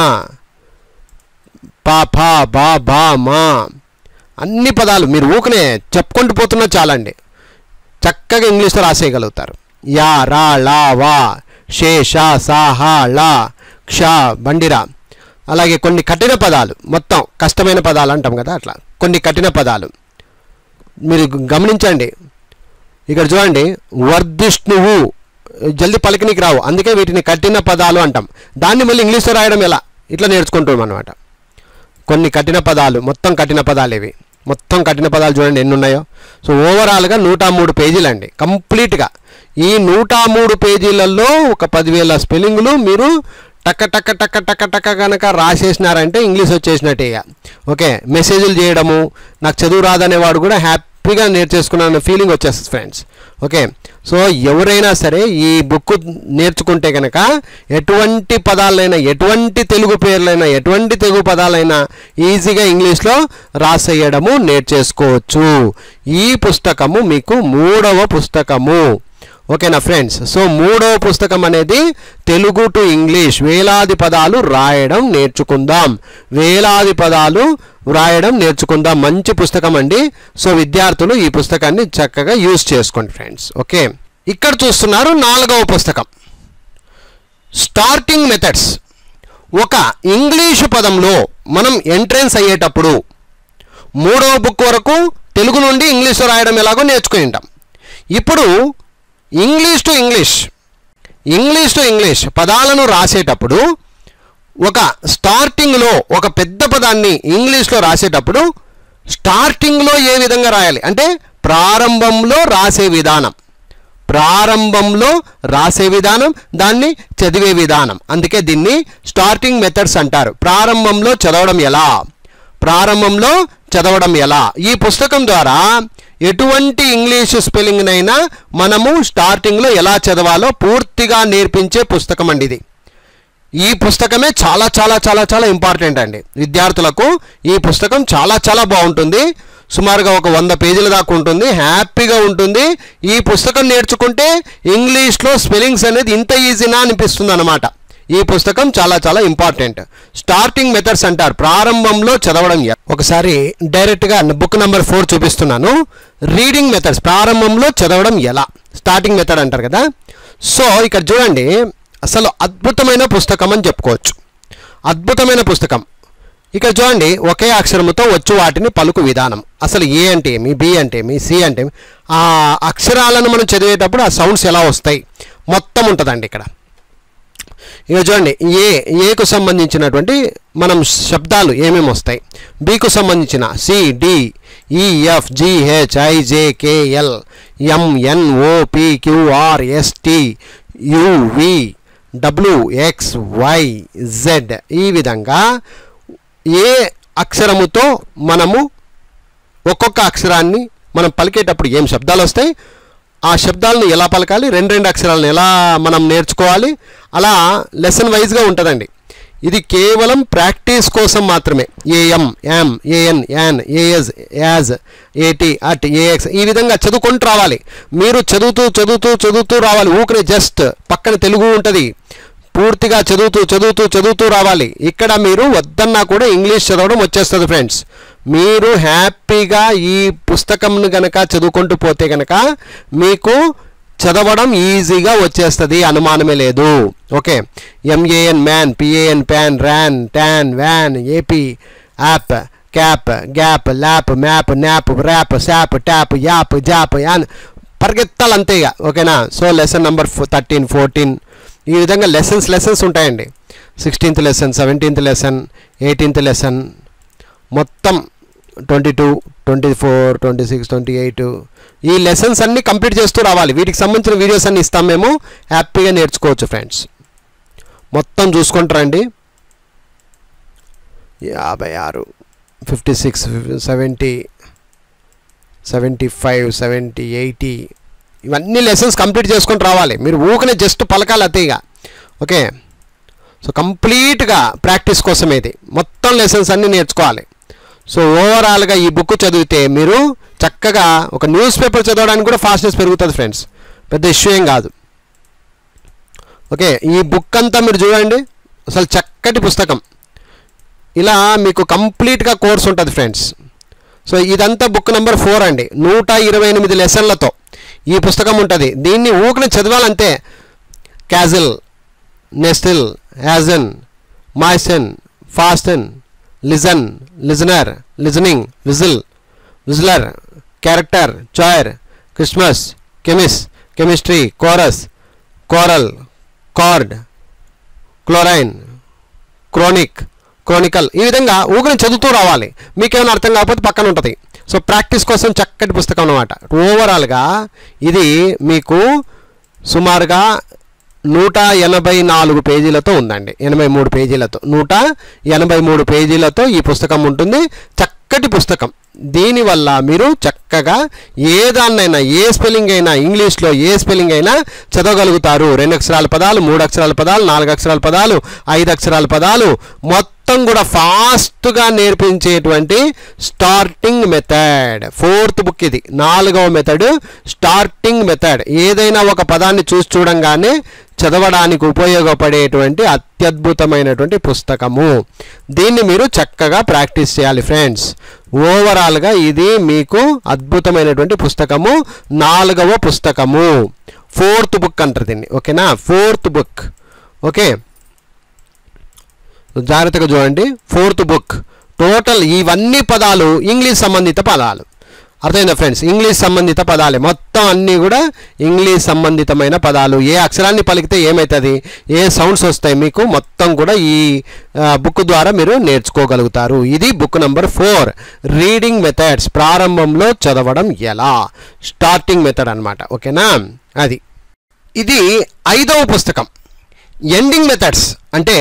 ప ఫ బ భ మ అన్ని పదాలు మీరు ఊకనే చెప్పుకుంటూ పోతున్నా చాలండి చక్కగా ఇంగ్లీష్లో రాసేయగలుగుతారు యా రా లా వా షే షా సా హా లా క్ష బండిరా అలాగే కొన్ని కఠిన పదాలు మొత్తం కష్టమైన పదాలు అంటాం కదా అట్లా కొన్ని కఠిన పదాలు మీరు గమనించండి ఇక్కడ చూడండి వర్ధిష్ణువు జల్దీ పలికినికి రావు అందుకే వీటిని కఠిన పదాలు అంటాం దాన్ని మళ్ళీ ఇంగ్లీష్లో రాయడం ఎలా ఇట్లా నేర్చుకుంటాం అనమాట కొన్ని కఠిన పదాలు మొత్తం కఠిన పదాలు ఇవి మొత్తం కఠిన పదాలు చూడండి ఎన్ని ఉన్నాయో సో ఓవరాల్గా నూట మూడు పేజీలు అండి కంప్లీట్గా ఈ నూట మూడు పేజీలలో ఒక పదివేల స్పెల్లింగులు మీరు టక్క టక్క టక్క టక్క టక్క కనుక రాసేసినారంటే ఇంగ్లీష్ వచ్చేసినట్టే ఇక ఓకే మెసేజ్లు చేయడము నాకు చదువు రాదనేవాడు కూడా హ్యాపీగా నేర్చేసుకున్నాను ఫీలింగ్ వచ్చేస్తుంది ఫ్రెండ్స్ ఓకే సో ఎవరైనా సరే ఈ బుక్ నేర్చుకుంటే కనుక ఎటువంటి పదాలైనా ఎటువంటి తెలుగు పేర్లైనా ఎటువంటి తెలుగు పదాలైనా ఈజీగా ఇంగ్లీష్లో రాసేయడము నేర్చేసుకోవచ్చు ఈ పుస్తకము మీకు మూడవ పుస్తకము ఓకేనా ఫ్రెండ్స్ సో మూడవ పుస్తకం అనేది తెలుగు టు ఇంగ్లీష్ వేలాది పదాలు రాయడం నేర్చుకుందాం వేలాది పదాలు వ్రాయడం నేర్చుకుందాం మంచి పుస్తకం అండి సో విద్యార్థులు ఈ పుస్తకాన్ని చక్కగా యూజ్ చేసుకోండి ఫ్రెండ్స్ ఓకే ఇక్కడ చూస్తున్నారు నాలుగవ పుస్తకం స్టార్టింగ్ మెథడ్స్ ఒక ఇంగ్లీషు పదంలో మనం ఎంట్రెన్స్ అయ్యేటప్పుడు మూడవ బుక్ వరకు తెలుగు నుండి ఇంగ్లీష్ రాయడం ఎలాగో నేర్చుకుని ఉంటాం ఇప్పుడు English to English English to English పదాలను రాసేటప్పుడు ఒక స్టార్టింగ్లో ఒక పెద్ద పదాన్ని ఇంగ్లీష్లో రాసేటప్పుడు స్టార్టింగ్లో ఏ విధంగా రాయాలి అంటే ప్రారంభంలో రాసే విధానం ప్రారంభంలో రాసే విధానం దాన్ని చదివే విధానం అందుకే దీన్ని స్టార్టింగ్ మెథడ్స్ అంటారు ప్రారంభంలో చదవడం ఎలా ప్రారంభంలో చదవడం ఎలా ఈ పుస్తకం ద్వారా ఎటువంటి ఇంగ్లీష్ స్పెల్లింగ్నైనా మనము స్టార్టింగ్లో ఎలా చదవాలో పూర్తిగా నేర్పించే పుస్తకం అండి ఇది ఈ పుస్తకమే చాలా చాలా చాలా చాలా ఇంపార్టెంట్ అండి విద్యార్థులకు ఈ పుస్తకం చాలా చాలా బాగుంటుంది సుమారుగా ఒక వంద పేజీల దాకా ఉంటుంది హ్యాపీగా ఉంటుంది ఈ పుస్తకం నేర్చుకుంటే ఇంగ్లీష్లో స్పెల్లింగ్స్ అనేది ఇంత ఈజీనా అనిపిస్తుంది అనమాట ఈ పుస్తకం చాలా చాలా ఇంపార్టెంట్ స్టార్టింగ్ మెథడ్స్ అంటారు ప్రారంభంలో చదవడం ఎ- ఒకసారి డైరెక్ట్గా బుక్ నెంబర్ ఫోర్ చూపిస్తున్నాను రీడింగ్ మెథడ్స్ ప్రారంభంలో చదవడం ఎలా స్టార్టింగ్ మెథడ్ అంటారు కదా సో ఇక్కడ చూడండి అసలు అద్భుతమైన పుస్తకం అని చెప్పుకోవచ్చు అద్భుతమైన పుస్తకం ఇక్కడ చూడండి ఒకే అక్షరముతో వచ్చు వాటిని పలుకు విధానం అసలు ఏ అంటే ఏమి బి అంటే ఏమి సి అంటే ఏమి ఆ అక్షరాలను మనం చదివేటప్పుడు ఆ సౌండ్స్ ఎలా వస్తాయి మొత్తం ఉంటుందండి ఇక్కడ ఇక చూడండి ఏ ఏకు సంబంధించినటువంటి మనం శబ్దాలు ఏమేమి వస్తాయి బికు సంబంధించిన C D E F G H I J K L M N O P Q R S T U V W X Y Z ఈ విధంగా ఏ అక్షరముతో మనము ఒక్కొక్క అక్షరాన్ని మనం పలికేటప్పుడు ఏం శబ్దాలు వస్తాయి ఆ శబ్దాలను ఎలా పలకాలి రెండు రెండు అక్షరాలను ఎలా మనం నేర్చుకోవాలి అలా లెసన్ వైజ్గా ఉంటుందండి ఇది కేవలం ప్రాక్టీస్ కోసం మాత్రమే A M am A N an A S as A T at A X ఈ విధంగా చదువుకుంటూ రావాలి మీరు చదువుతూ చదువుతూ చదువుతూ రావాలి ఊకనే జస్ట్ పక్కన తెలుగు ఉంటుంది పూర్తిగా చదువుతూ చదువుతూ చదువుతూ రావాలి ఇక్కడ మీరు వద్దన్నా కూడా ఇంగ్లీష్ చదవడం వచ్చేస్తుంది ఫ్రెండ్స్ మీరు హ్యాపీగా ఈ పుస్తకంను గనక చదువుకుంటూ పోతే గనక మీకు చదవడం ఈజీగా వచ్చేస్తుంది అనుమానమే లేదు okay M A N man P A N pan ran tan van A P ap cap gap lap map nap rap sap tap yap zap an పరిగెత్తాలి అంతే ఇక ఓకేనా so lesson number thirteen fourteen ఈ విధంగా లెసన్స్ లెసన్స్ ఉంటాయండి sixteenth lesson seventeenth lesson eighteenth lesson మొత్తం twenty two twenty four twenty six twenty eight ఈ lessons అన్నీ కంప్లీట్ చేస్తూ రావాలి వీటికి సంబంధించిన వీడియోస్ అన్ని ఇస్తాం మేము హ్యాపీగా నేర్చుకోవచ్చు ఫ్రెండ్స్ మొత్తం చూసుకుంటారండి యాభై ఆరు fifty six seventy seventy five seventy eighty ఇవన్నీ లెసన్స్ కంప్లీట్ చేసుకొని రావాలి మీరు ఊకనే జస్ట్ పలకాలి అతేగా ఓకే సో కంప్లీట్గా ప్రాక్టీస్ కోసం ఇది మొత్తం లెసన్స్ అన్నీ నేర్చుకోవాలి సో ఓవరాల్గా ఈ బుక్ చదివితే మీరు చక్కగా ఒక న్యూస్ పేపర్ చదవడానికి కూడా ఫాస్ట్నెస్ పెరుగుతుంది ఫ్రెండ్స్ పెద్ద ఇష్యూ ఏం కాదు ఓకే ఈ బుక్ అంతా మీరు చూడండి అసలు చక్కటి పుస్తకం ఇలా మీకు కంప్లీట్గా కోర్స్ ఉంటుంది ఫ్రెండ్స్ సో ఇదంతా బుక్ నెంబర్ ఫోర్ అండి నూట ఇరవై ఎనిమిది లెసన్లతో ఈ పుస్తకం ఉంటుంది దీన్ని ఊకనే చదవాలంతే castle nestle hasten moisten fasten listen listener listening whistle whistler character choir Christmas chemist chemistry chorus choral chord chlorine chronic chronicle ఈ విధంగా ఊగిని చదువుతూ రావాలి మీకేమైనా అర్థం కాకపోతే పక్కన ఉంటుంది సో ప్రాక్టీస్ కోసం చక్కటి పుస్తకం అనమాట ఓవరాల్గా ఇది మీకు సుమారుగా నూట ఎనభై నాలుగు పేజీలతో ఉందండి ఎనభై మూడు పేజీలతో నూట ఎనభై మూడు పేజీలతో ఈ పుస్తకం ఉంటుంది చక్కటి పుస్తకం దీనివల్ల మీరు చక్కగా ఏ దాన్నైనా ఏ స్పెల్లింగ్ అయినా ఇంగ్లీష్లో ఏ స్పెల్లింగ్ అయినా చదవగలుగుతారు రెండు అక్షరాల పదాలు మూడు అక్షరాల పదాలు నాలుగు అక్షరాల పదాలు ఐదు అక్షరాల పదాలు మొత్తం కూడా ఫాస్ట్గా నేర్పించేటువంటి స్టార్టింగ్ మెథడ్ ఫోర్త్ బుక్ ఇది నాలుగవ మెథడ్ స్టార్టింగ్ మెథడ్ ఏదైనా ఒక పదాన్ని చూసి చూడంగానే చదవడానికి ఉపయోగపడేటువంటి అత్యద్భుతమైనటువంటి పుస్తకము దీన్ని మీరు చక్కగా ప్రాక్టీస్ చేయాలి ఫ్రెండ్స్ ఓవరాల్గా ఇది మీకు అద్భుతమైనటువంటి పుస్తకము నాలుగవ పుస్తకము ఫోర్త్ బుక్ అంటారు దీన్ని ఓకేనా ఫోర్త్ బుక్ ఓకే జాగ్రత్తగా చూడండి ఫోర్త్ బుక్ టోటల్ ఇవన్నీ పదాలు ఇంగ్లీష్ సంబంధిత పదాలు అర్థమైందా ఫ్రెండ్స్ ఇంగ్లీష్ సంబంధిత పదాలే మొత్తం అన్నీ కూడా ఇంగ్లీష్ సంబంధితమైన పదాలు ఏ అక్షరాన్ని పలికితే ఏమవుతుంది ఏ సౌండ్స్ వస్తాయి మీకు మొత్తం కూడా ఈ బుక్ ద్వారా మీరు నేర్చుకోగలుగుతారు ఇది book number four reading methods ప్రారంభంలో చదవడం ఎలా స్టార్టింగ్ మెథడ్ అన్నమాట ఓకేనా అది ఇది ఐదవ పుస్తకం ఎండింగ్ మెథడ్స్ అంటే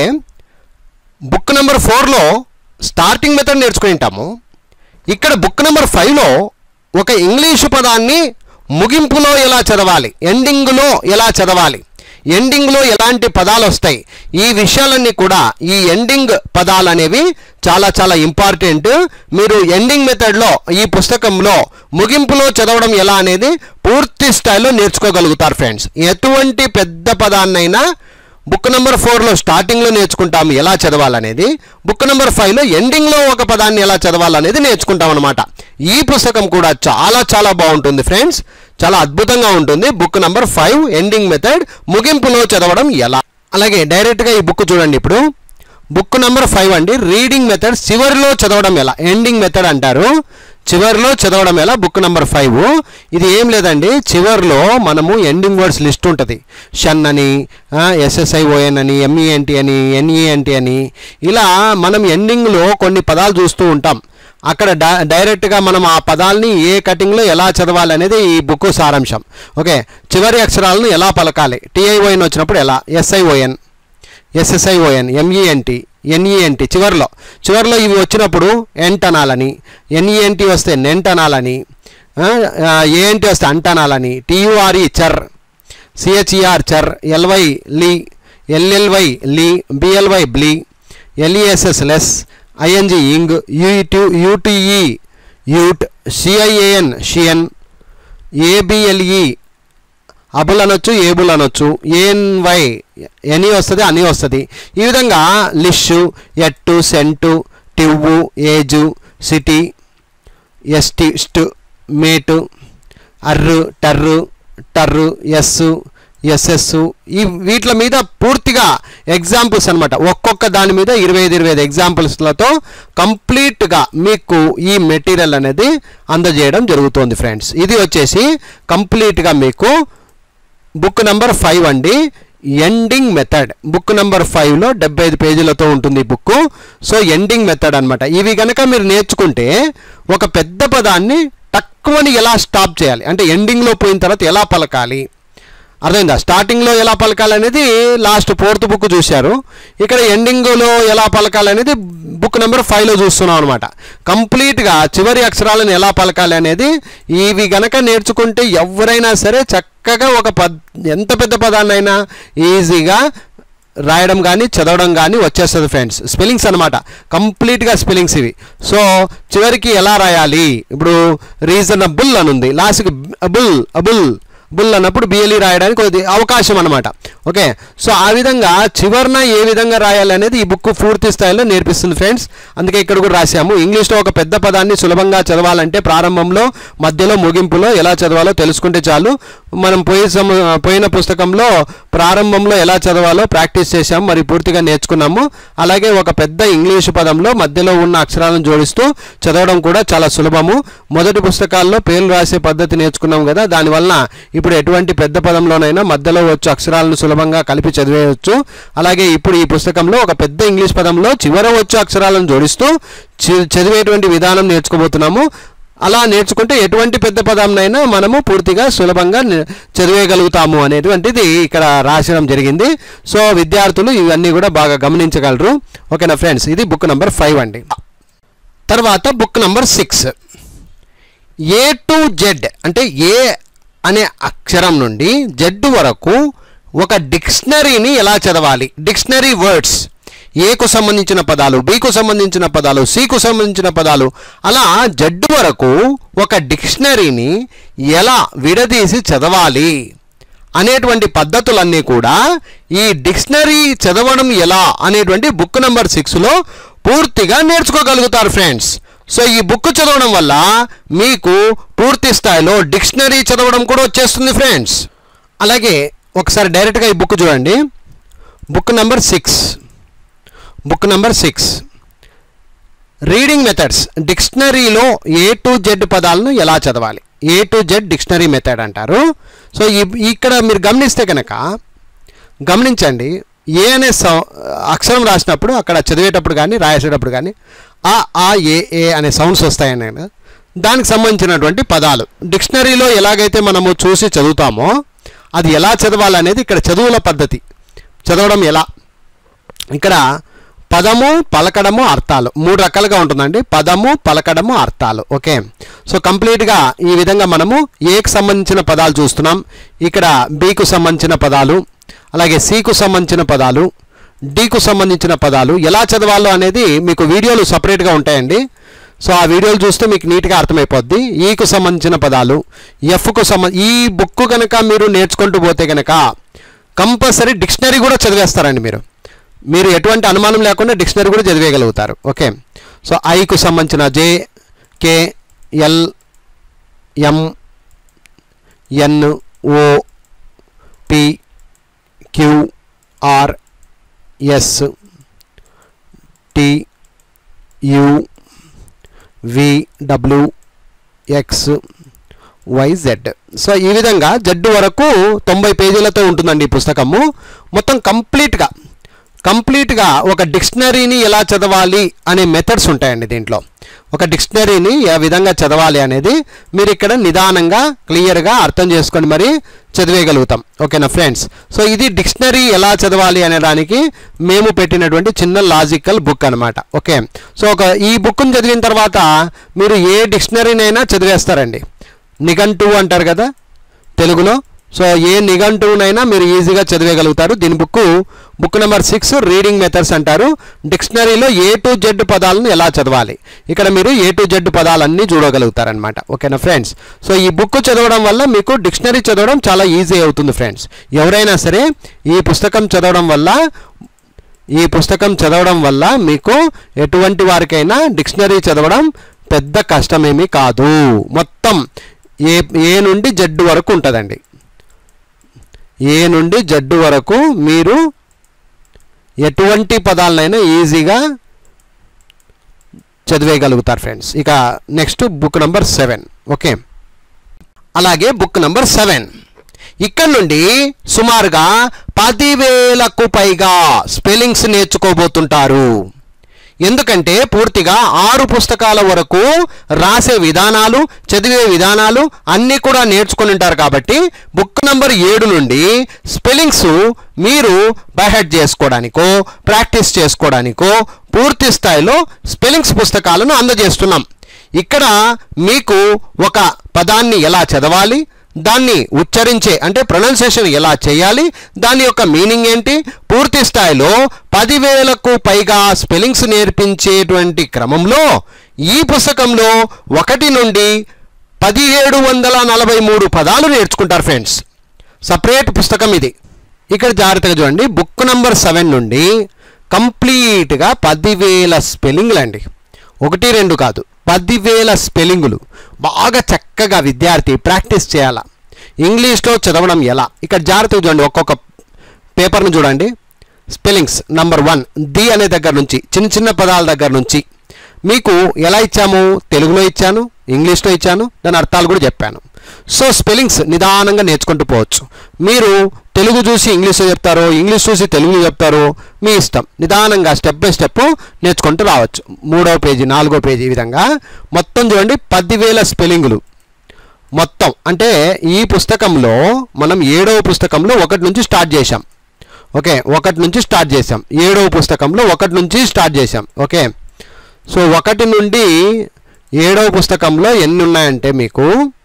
బుక్ నెంబర్ ఫోర్లో స్టార్టింగ్ మెథడ్ నేర్చుకుని ఉంటాము ఇక్కడ బుక్ నెంబర్ ఫైవ్లో ఒక ఇంగ్లీషు పదాన్ని ముగింపులో ఎలా చదవాలి ఎండింగ్లో ఎలా చదవాలి ఎండింగ్లో ఎలాంటి పదాలు వస్తాయి ఈ విషయాలన్నీ కూడా ఈ ఎండింగ్ పదాలు అనేవి చాలా చాలా ఇంపార్టెంట్ మీరు ఎండింగ్ మెథడ్లో ఈ పుస్తకంలో ముగింపులో చదవడం ఎలా అనేది పూర్తి స్థాయిలో నేర్చుకోగలుగుతారు ఫ్రెండ్స్ ఎటువంటి పెద్ద పదాన్నైనా బుక్ నెంబర్ ఫోర్లో స్టార్టింగ్లో నేర్చుకుంటాము ఎలా చదవాలనేది బుక్ నెంబర్ ఫైవ్లో ఎండింగ్లో ఒక పదాన్ని ఎలా చదవాలనేది నేర్చుకుంటాం అనమాట ఈ పుస్తకం కూడా చాలా చాలా బాగుంటుంది ఫ్రెండ్స్ చాలా అద్భుతంగా ఉంటుంది book number five ending method ముగింపులో చదవడం ఎలా అలాగే డైరెక్ట్గా ఈ బుక్ చూడండి ఇప్పుడు బుక్ నెంబర్ ఫైవ్ అండి రీడింగ్ మెథడ్ చివరిలో చదవడం ఎలా ఎండింగ్ మెథడ్ అంటారు చివరిలో చదవడం ఎలా బుక్ నెంబర్ ఫైవ్ ఇది ఏం లేదండి చివరిలో మనము ఎండింగ్ వర్డ్స్ లిస్ట్ ఉంటుంది షన్ అని ఎస్ఎస్ఐఓఎన్ అని ఎంఈఎన్టీ అని ఎన్ఈఎన్టీ అని ఇలా మనం ఎండింగ్లో కొన్ని పదాలు చూస్తూ ఉంటాం అక్కడ డై డైరెక్ట్గా మనం ఆ పదాలని ఏ కటింగ్లో ఎలా చదవాలి అనేది ఈ బుక్ సారాంశం ఓకే చివరి అక్షరాలను ఎలా పలకాలి టీఐఓఎన్ వచ్చినప్పుడు ఎలా ఎస్ఐఓఎన్ ఎస్ఎస్ఐఓఎన్ ఎంఈఎన్టీ ఎన్ఈఎన్టీ చివరిలో చివరిలో ఇవి వచ్చినప్పుడు ఎంట్ అనాలని ఎన్ఈఎన్టీ వస్తే నెంట్ అనాలని ఏఎన్టీ వస్తే అంట్ అనాలని T U R E ture C H E R cher L Y ly L L Y ly B L Y bly L E S S less I N G ing యూటు U T E ute C I A N cian A B L E able అనొచ్చు ఏబుల్ అనొచ్చు ఏఎన్వై ఎనీ వస్తుంది అని వస్తుంది ఈ విధంగా lish et cent tive age city S T st mate ar tar tar S S S ఈ వీటి మీద పూర్తిగా ఎగ్జాంపుల్స్ అనమాట ఒక్కొక్క దాని మీద ఇరవై ఐదు ఇరవై ఐదు ఎగ్జాంపుల్స్లతో కంప్లీట్గా మీకు ఈ మెటీరియల్ అనేది అందజేయడం జరుగుతుంది ఫ్రెండ్స్ ఇది వచ్చేసి కంప్లీట్గా మీకు బుక్ నెంబర్ ఫైవ్ అండి ఎండింగ్ మెథడ్ బుక్ నెంబర్ ఫైవ్లో డెబ్బై ఐదు పేజీలతో ఉంటుంది ఈ బుక్ సో ఎండింగ్ మెథడ్ అనమాట ఇవి కనుక మీరు నేర్చుకుంటే ఒక పెద్ద పదాన్ని తక్కువని ఎలా స్టాప్ చేయాలి అంటే ఎండింగ్లో పోయిన తర్వాత ఎలా పలకాలి అర్థమైందా స్టార్టింగ్లో ఎలా పలకాలి అనేది లాస్ట్ ఫోర్త్ బుక్ చూశారు ఇక్కడ ఎండింగ్లో ఎలా పలకాలి అనేది బుక్ నెంబర్ ఫైవ్లో చూస్తున్నాం అనమాట కంప్లీట్గా చివరి అక్షరాలను ఎలా పలకాలి అనేది ఇవి గనక నేర్చుకుంటే ఎవరైనా సరే చక్కగా ఒక పద్ ఎంత పెద్ద పదాన్నైనా ఈజీగా రాయడం కానీ చదవడం కానీ వచ్చేస్తుంది ఫ్రెండ్స్ స్పెల్లింగ్స్ అనమాట కంప్లీట్గా స్పెల్లింగ్స్ ఇవి సో చివరికి ఎలా రాయాలి ఇప్పుడు రీజనబుల్ అని ఉంది లాస్ట్కి అబుల్ అబుల్ బుల్ అన్నప్పుడు బిఎల్ఈ రాయడానికి కొద్ది అవకాశం అనమాట ఓకే సో ఆ విధంగా చివరిన ఏ విధంగా రాయాలి అనేది ఈ బుక్ పూర్తి స్థాయిలో నేర్పిస్తుంది ఫ్రెండ్స్ అందుకే ఇక్కడ కూడా రాశాము ఇంగ్లీష్లో ఒక పెద్ద పదాన్ని సులభంగా చదవాలంటే ప్రారంభంలో మధ్యలో ముగింపులో ఎలా చదవాలో తెలుసుకుంటే చాలు మనం పోయి సమ పోయిన పుస్తకంలో ప్రారంభంలో ఎలా చదవాలో ప్రాక్టీస్ చేశాము మరి పూర్తిగా నేర్చుకున్నాము అలాగే ఒక పెద్ద ఇంగ్లీషు పదంలో మధ్యలో ఉన్న అక్షరాలను జోడిస్తూ చదవడం కూడా చాలా సులభము మొదటి పుస్తకాల్లో పేర్లు రాసే పద్ధతి నేర్చుకున్నాం కదా దానివల్ల ఇప్పుడు ఎటువంటి పెద్ద పదంలోనైనా మధ్యలో వచ్చే అక్షరాలను సులభంగా సులభంగా కలిపి చదివేయవచ్చు అలాగే ఇప్పుడు ఈ పుస్తకంలో ఒక పెద్ద ఇంగ్లీష్ పదంలో చివర వచ్చే అక్షరాలను జోడిస్తూ చి- చదివేటువంటి విధానం నేర్చుకోబోతున్నాము అలా నేర్చుకుంటే ఎటువంటి పెద్ద పదంనైనా మనము పూర్తిగా సులభంగా నే- చదివేయగలుగుతాము అనేటువంటిది ఇక్కడ రాసడం జరిగింది సో విద్యార్థులు ఇవన్నీ కూడా బాగా గమనించగలరు ఓకేనా ఫ్రెండ్స్ ఇది బుక్ నెంబర్ ఫైవ్ అండి తర్వాత book number six A to Z అంటే ఏ అనే అక్షరం నుండి జెడ్ వరకు ఒక డిక్షనరీని ఎలా చదవాలి డిక్షనరీ వర్డ్స్ ఏకు సంబంధించిన పదాలు బికు సంబంధించిన పదాలు సికు సంబంధించిన పదాలు అలా జెడ్ వరకు ఒక డిక్షనరీని ఎలా విడదీసి చదవాలి అనేటువంటి పద్ధతులన్నీ కూడా ఈ డిక్షనరీ చదవడం ఎలా అనేటువంటి బుక్ నెంబర్ సిక్స్లో పూర్తిగా నేర్చుకోగలుగుతారు ఫ్రెండ్స్ సో ఈ బుక్ చదవడం వల్ల మీకు పూర్తి స్థాయిలో డిక్షనరీ చదవడం కూడా వచ్చేస్తుంది ఫ్రెండ్స్ అలాగే ఒకసారి డైరెక్ట్గా ఈ బుక్ చూడండి book number six book number six reading methods డిక్షనరీలో ఏ టు జెడ్ పదాలను ఎలా చదవాలి A to Z dictionary method అంటారు సో ఈ- ఇక్కడ మీరు గమనిస్తే కనుక గమనించండి ఏ అనే సౌ అక్షరం రాసినప్పుడు అక్కడ చదివేటప్పుడు కానీ రాసేటప్పుడు కానీ ఆ ఆ ఏ ఏ అనే సౌండ్స్ వస్తాయని కదా, దానికి సంబంధించినటువంటి పదాలు డిక్షనరీలో ఎలాగైతే మనము చూసి చదువుతామో అది ఎలా చదవాలనేది ఇక్కడ చదువుల పద్ధతి చదవడం ఎలా ఇక్కడ పదము పలకడము అర్థాలు మూడు రకాలుగా ఉంటుందండి పదము పలకడము అర్థాలు ఓకే సో కంప్లీట్గా ఈ విధంగా మనము ఏకు సంబంధించిన పదాలు చూస్తున్నాం ఇక్కడ బికు సంబంధించిన పదాలు అలాగే సికు సంబంధించిన పదాలు డికు సంబంధించిన పదాలు ఎలా చదవాలో అనేది మీకు వీడియోలు సపరేట్గా ఉంటాయండి సో ఆ వీడియోలు చూస్తే మీకు నీట్గా అర్థమైపోద్ది ఈకు సంబంధించిన పదాలు ఎఫ్కు సంబంధ ఈ బుక్ కనుక మీరు నేర్చుకుంటూ పోతే కనుక కంపల్సరీ డిక్షనరీ కూడా చదివేస్తారండి మీరు మీరు ఎటువంటి అనుమానం లేకుండా డిక్షనరీ కూడా చదివేయగలుగుతారు ఓకే సో ఐకు సంబంధించిన J K L M N O P Q R S T U V W X Y Z so ఈ విధంగా జెడ్ వరకు తొంభై పేజీలతో ఉంటుందండి ఈ పుస్తకము మొత్తం కంప్లీట్గా కంప్లీట్గా ఒక డిక్షనరీని ఎలా చదవాలి అనే మెథడ్స్ ఉంటాయండి దీంట్లో ఒక డిక్షనరీని ఏ విధంగా చదవాలి అనేది మీరు ఇక్కడ నిదానంగా క్లియర్గా అర్థం చేసుకొని మరి చదివేయగలుగుతాం ఓకేనా ఫ్రెండ్స్ సో ఇది డిక్షనరీ ఎలా చదవాలి అనే దానికి మేము పెట్టినటువంటి చిన్న లాజికల్ బుక్ అనమాట ఓకే సో ఒక ఈ బుక్ని చదివిన తర్వాత మీరు ఏ డిక్షనరీనైనా చదివేస్తారండి నిఘంటువు అంటారు కదా తెలుగులో సో ఏ నిఘంటువునైనా మీరు ఈజీగా చదివేయగలుగుతారు దీని book book number six reading methods అంటారు డిక్షనరీలో ఏ టు జెడ్ పదాలను ఎలా చదవాలి ఇక్కడ మీరు ఏ టు జెడ్ పదాలన్నీ చూడగలుగుతారనమాట ఓకేనా ఫ్రెండ్స్ సో ఈ బుక్ చదవడం వల్ల మీకు డిక్షనరీ చదవడం చాలా ఈజీ అవుతుంది ఫ్రెండ్స్ ఎవరైనా సరే ఈ పుస్తకం చదవడం వల్ల ఈ పుస్తకం చదవడం వల్ల మీకు ఎటువంటి వారికైనా డిక్షనరీ చదవడం పెద్ద కష్టమేమీ కాదు మొత్తం ఏ ఏ నుండి జడ్డు వరకు ఉంటుందండి ఏ నుండి జడ్డు వరకు మీరు ఎటువంటి పదాలనైనా ఈజీగా చదివేయగలుగుతారు ఫ్రెండ్స్ ఇక next book number seven okay అలాగే బుక్ నంబర్ సెవెన్ ఇక్కడ నుండి సుమారుగా పదివేలకు పైగా స్పెల్లింగ్స్ నేర్చుకోబోతుంటారు ఎందుకంటే పూర్తిగా ఆరు పుస్తకాల వరకు రాసే విధానాలు చదివే విధానాలు అన్నీ కూడా నేర్చుకుని ఉంటారు కాబట్టి బుక్ నంబర్ ఏడు నుండి స్పెల్లింగ్స్ మీరు బైహెడ్ చేసుకోవడానికో ప్రాక్టీస్ చేసుకోవడానికో పూర్తి స్థాయిలో స్పెల్లింగ్స్ పుస్తకాలను అందజేస్తున్నాం ఇక్కడ మీకు ఒక పదాన్ని ఎలా చదవాలి దాన్ని ఉచ్చరించే అంటే ప్రొనౌన్సియేషన్ ఎలా చేయాలి దాని యొక్క మీనింగ్ ఏంటి పూర్తి స్థాయిలో పదివేలకు పైగా స్పెల్లింగ్స్ నేర్పించేటువంటి క్రమంలో ఈ పుస్తకంలో ఒకటి నుండి పదిహేడు వందల నలభై మూడు పదాలు నేర్చుకుంటారు ఫ్రెండ్స్ సపరేట్ పుస్తకం ఇది ఇక్కడ జాగ్రత్తగా చూడండి బుక్ నంబర్ సెవెన్ నుండి కంప్లీట్గా పదివేల స్పెల్లింగ్లు అండి ఒకటి రెండు కాదు పదివేల స్పెల్లింగులు బాగా చక్కగా విద్యార్థి ప్రాక్టీస్ చేయాలా ఇంగ్లీష్లో చదవడం ఎలా ఇక్కడ జాగ్రత్తగా చూడండి ఒక్కొక్క పేపర్ను చూడండి స్పెల్లింగ్స్ నంబర్ వన్ ది అనే దగ్గర నుంచి చిన్న చిన్న పదాల దగ్గర నుంచి మీకు ఎలా ఇచ్చాము తెలుగులో ఇచ్చాను ఇంగ్లీష్లో ఇచ్చాను దాని అర్థాలు కూడా చెప్పాను సో స్పెల్లింగ్స్ నిదానంగా నేర్చుకుంటూ పోవచ్చు మీరు తెలుగు చూసి ఇంగ్లీష్లో చెప్తారో ఇంగ్లీష్ చూసి తెలుగులో చెప్తారో మీ ఇష్టం నిదానంగా స్టెప్ బై స్టెప్ నేర్చుకుంటూ రావచ్చు మూడో పేజీ నాలుగో పేజీ ఈ విధంగా మొత్తం చూడండి పదివేల స్పెల్లింగులు మొత్తం అంటే ఈ పుస్తకంలో మనం ఏడవ పుస్తకంలో ఒకటి నుంచి స్టార్ట్ చేశాం ఓకే ఒకటి నుంచి స్టార్ట్ చేసాం ఏడవ పుస్తకంలో ఒకటి నుంచి స్టార్ట్ చేసాం ఓకే సో ఒకటి నుండి ఏడవ పుస్తకంలో ఎన్ని ఉన్నాయంటే మీకు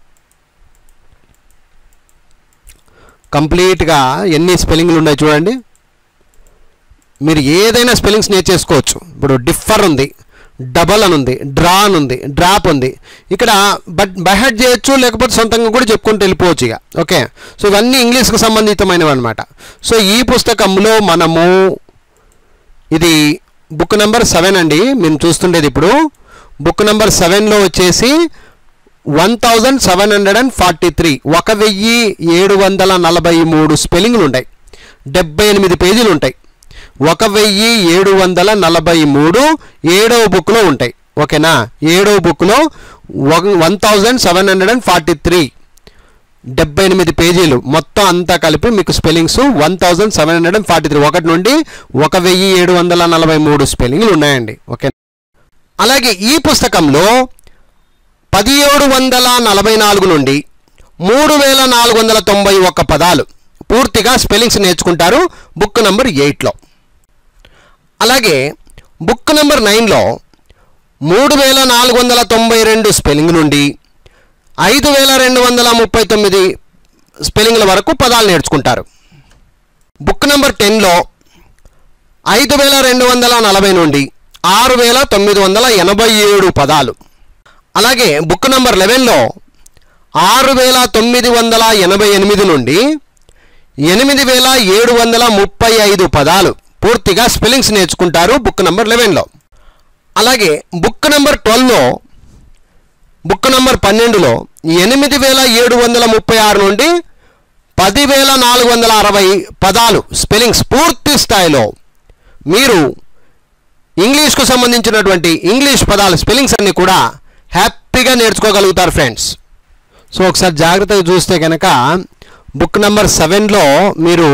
కంప్లీట్గా ఎన్ని స్పెల్లింగ్లు ఉన్నాయి చూడండి మీరు ఏదైనా స్పెల్లింగ్స్ నేర్చేసుకోవచ్చు ఇప్పుడు డిఫర్ ఉంది డబల్ అని ఉంది డ్రా అని ఉంది డ్రాప్ ఉంది ఇక్కడ బట్ బైహెడ్ చేయొచ్చు లేకపోతే సొంతంగా కూడా చెప్పుకుంటూ వెళ్ళిపోవచ్చు ఇక ఓకే సో ఇవన్నీ ఇంగ్లీష్కి సంబంధితమైనవి అనమాట సో ఈ పుస్తకంలో మనము ఇది బుక్ నెంబర్ సెవెన్ అండి మేము చూస్తుండేది ఇప్పుడు బుక్ నెంబర్ సెవెన్లో వచ్చేసి one thousand seven hundred and forty three ఒక వెయ్యి ఏడు వందల నలభై మూడు స్పెల్లింగ్లు ఉంటాయి డెబ్బై ఎనిమిది పేజీలు ఉంటాయి ఒక వెయ్యి ఏడు వందల నలభై మూడు ఏడవ బుక్లో ఉంటాయి ఓకేనా ఏడవ బుక్లో one thousand seven hundred and forty three డెబ్బై ఎనిమిది పేజీలు మొత్తం అంతా కలిపి మీకు spellings one thousand seven hundred and forty three ఒకటి నుండి ఒక వెయ్యి ఏడు వందల నలభై మూడు స్పెల్లింగ్లు ఉన్నాయండి ఓకే అలాగే ఈ పుస్తకంలో పదిహేడు వందల నలభై నాలుగు నుండి మూడు వేల నాలుగు వందల తొంభై ఒక్క పదాలు పూర్తిగా స్పెల్లింగ్స్ నేర్చుకుంటారు బుక్ నెంబర్ ఎయిట్లో అలాగే బుక్ నెంబర్ నైన్లో మూడు వేల నాలుగు వందల తొంభై రెండు స్పెల్లింగ్ నుండి ఐదు వేల రెండు వందల ముప్పై తొమ్మిది స్పెల్లింగ్ల వరకు పదాలు నేర్చుకుంటారు బుక్ నెంబర్ టెన్లో ఐదు వేల రెండు వందల నలభై నుండి ఆరు వేల తొమ్మిది వందల ఎనభై ఏడు పదాలు అలాగే బుక్ నెంబర్ లెవెన్లో ఆరు వేల తొమ్మిది వందల ఎనభై ఎనిమిది నుండి ఎనిమిది వేల ఏడు వందల ముప్పై ఐదు పదాలు పూర్తిగా స్పెల్లింగ్స్ నేర్చుకుంటారు బుక్ నెంబర్ లెవెన్లో అలాగే బుక్ నెంబర్ ట్వెల్వ్లో బుక్ నెంబర్ పన్నెండులో ఎనిమిది వేల ఏడు వందల ముప్పై ఆరు నుండి పదివేల నాలుగు వందల అరవై పదాలు స్పెల్లింగ్స్ పూర్తి స్థాయిలో మీరు ఇంగ్లీష్కు సంబంధించినటువంటి ఇంగ్లీష్ పదాలు స్పెల్లింగ్స్ అన్నీ కూడా హ్యాపీగా నేర్చుకోగలుగుతారు ఫ్రెండ్స్ సో ఒకసారి జాగ్రత్తగా చూస్తే కనుక బుక్ నెంబర్ సెవెన్లో మీరు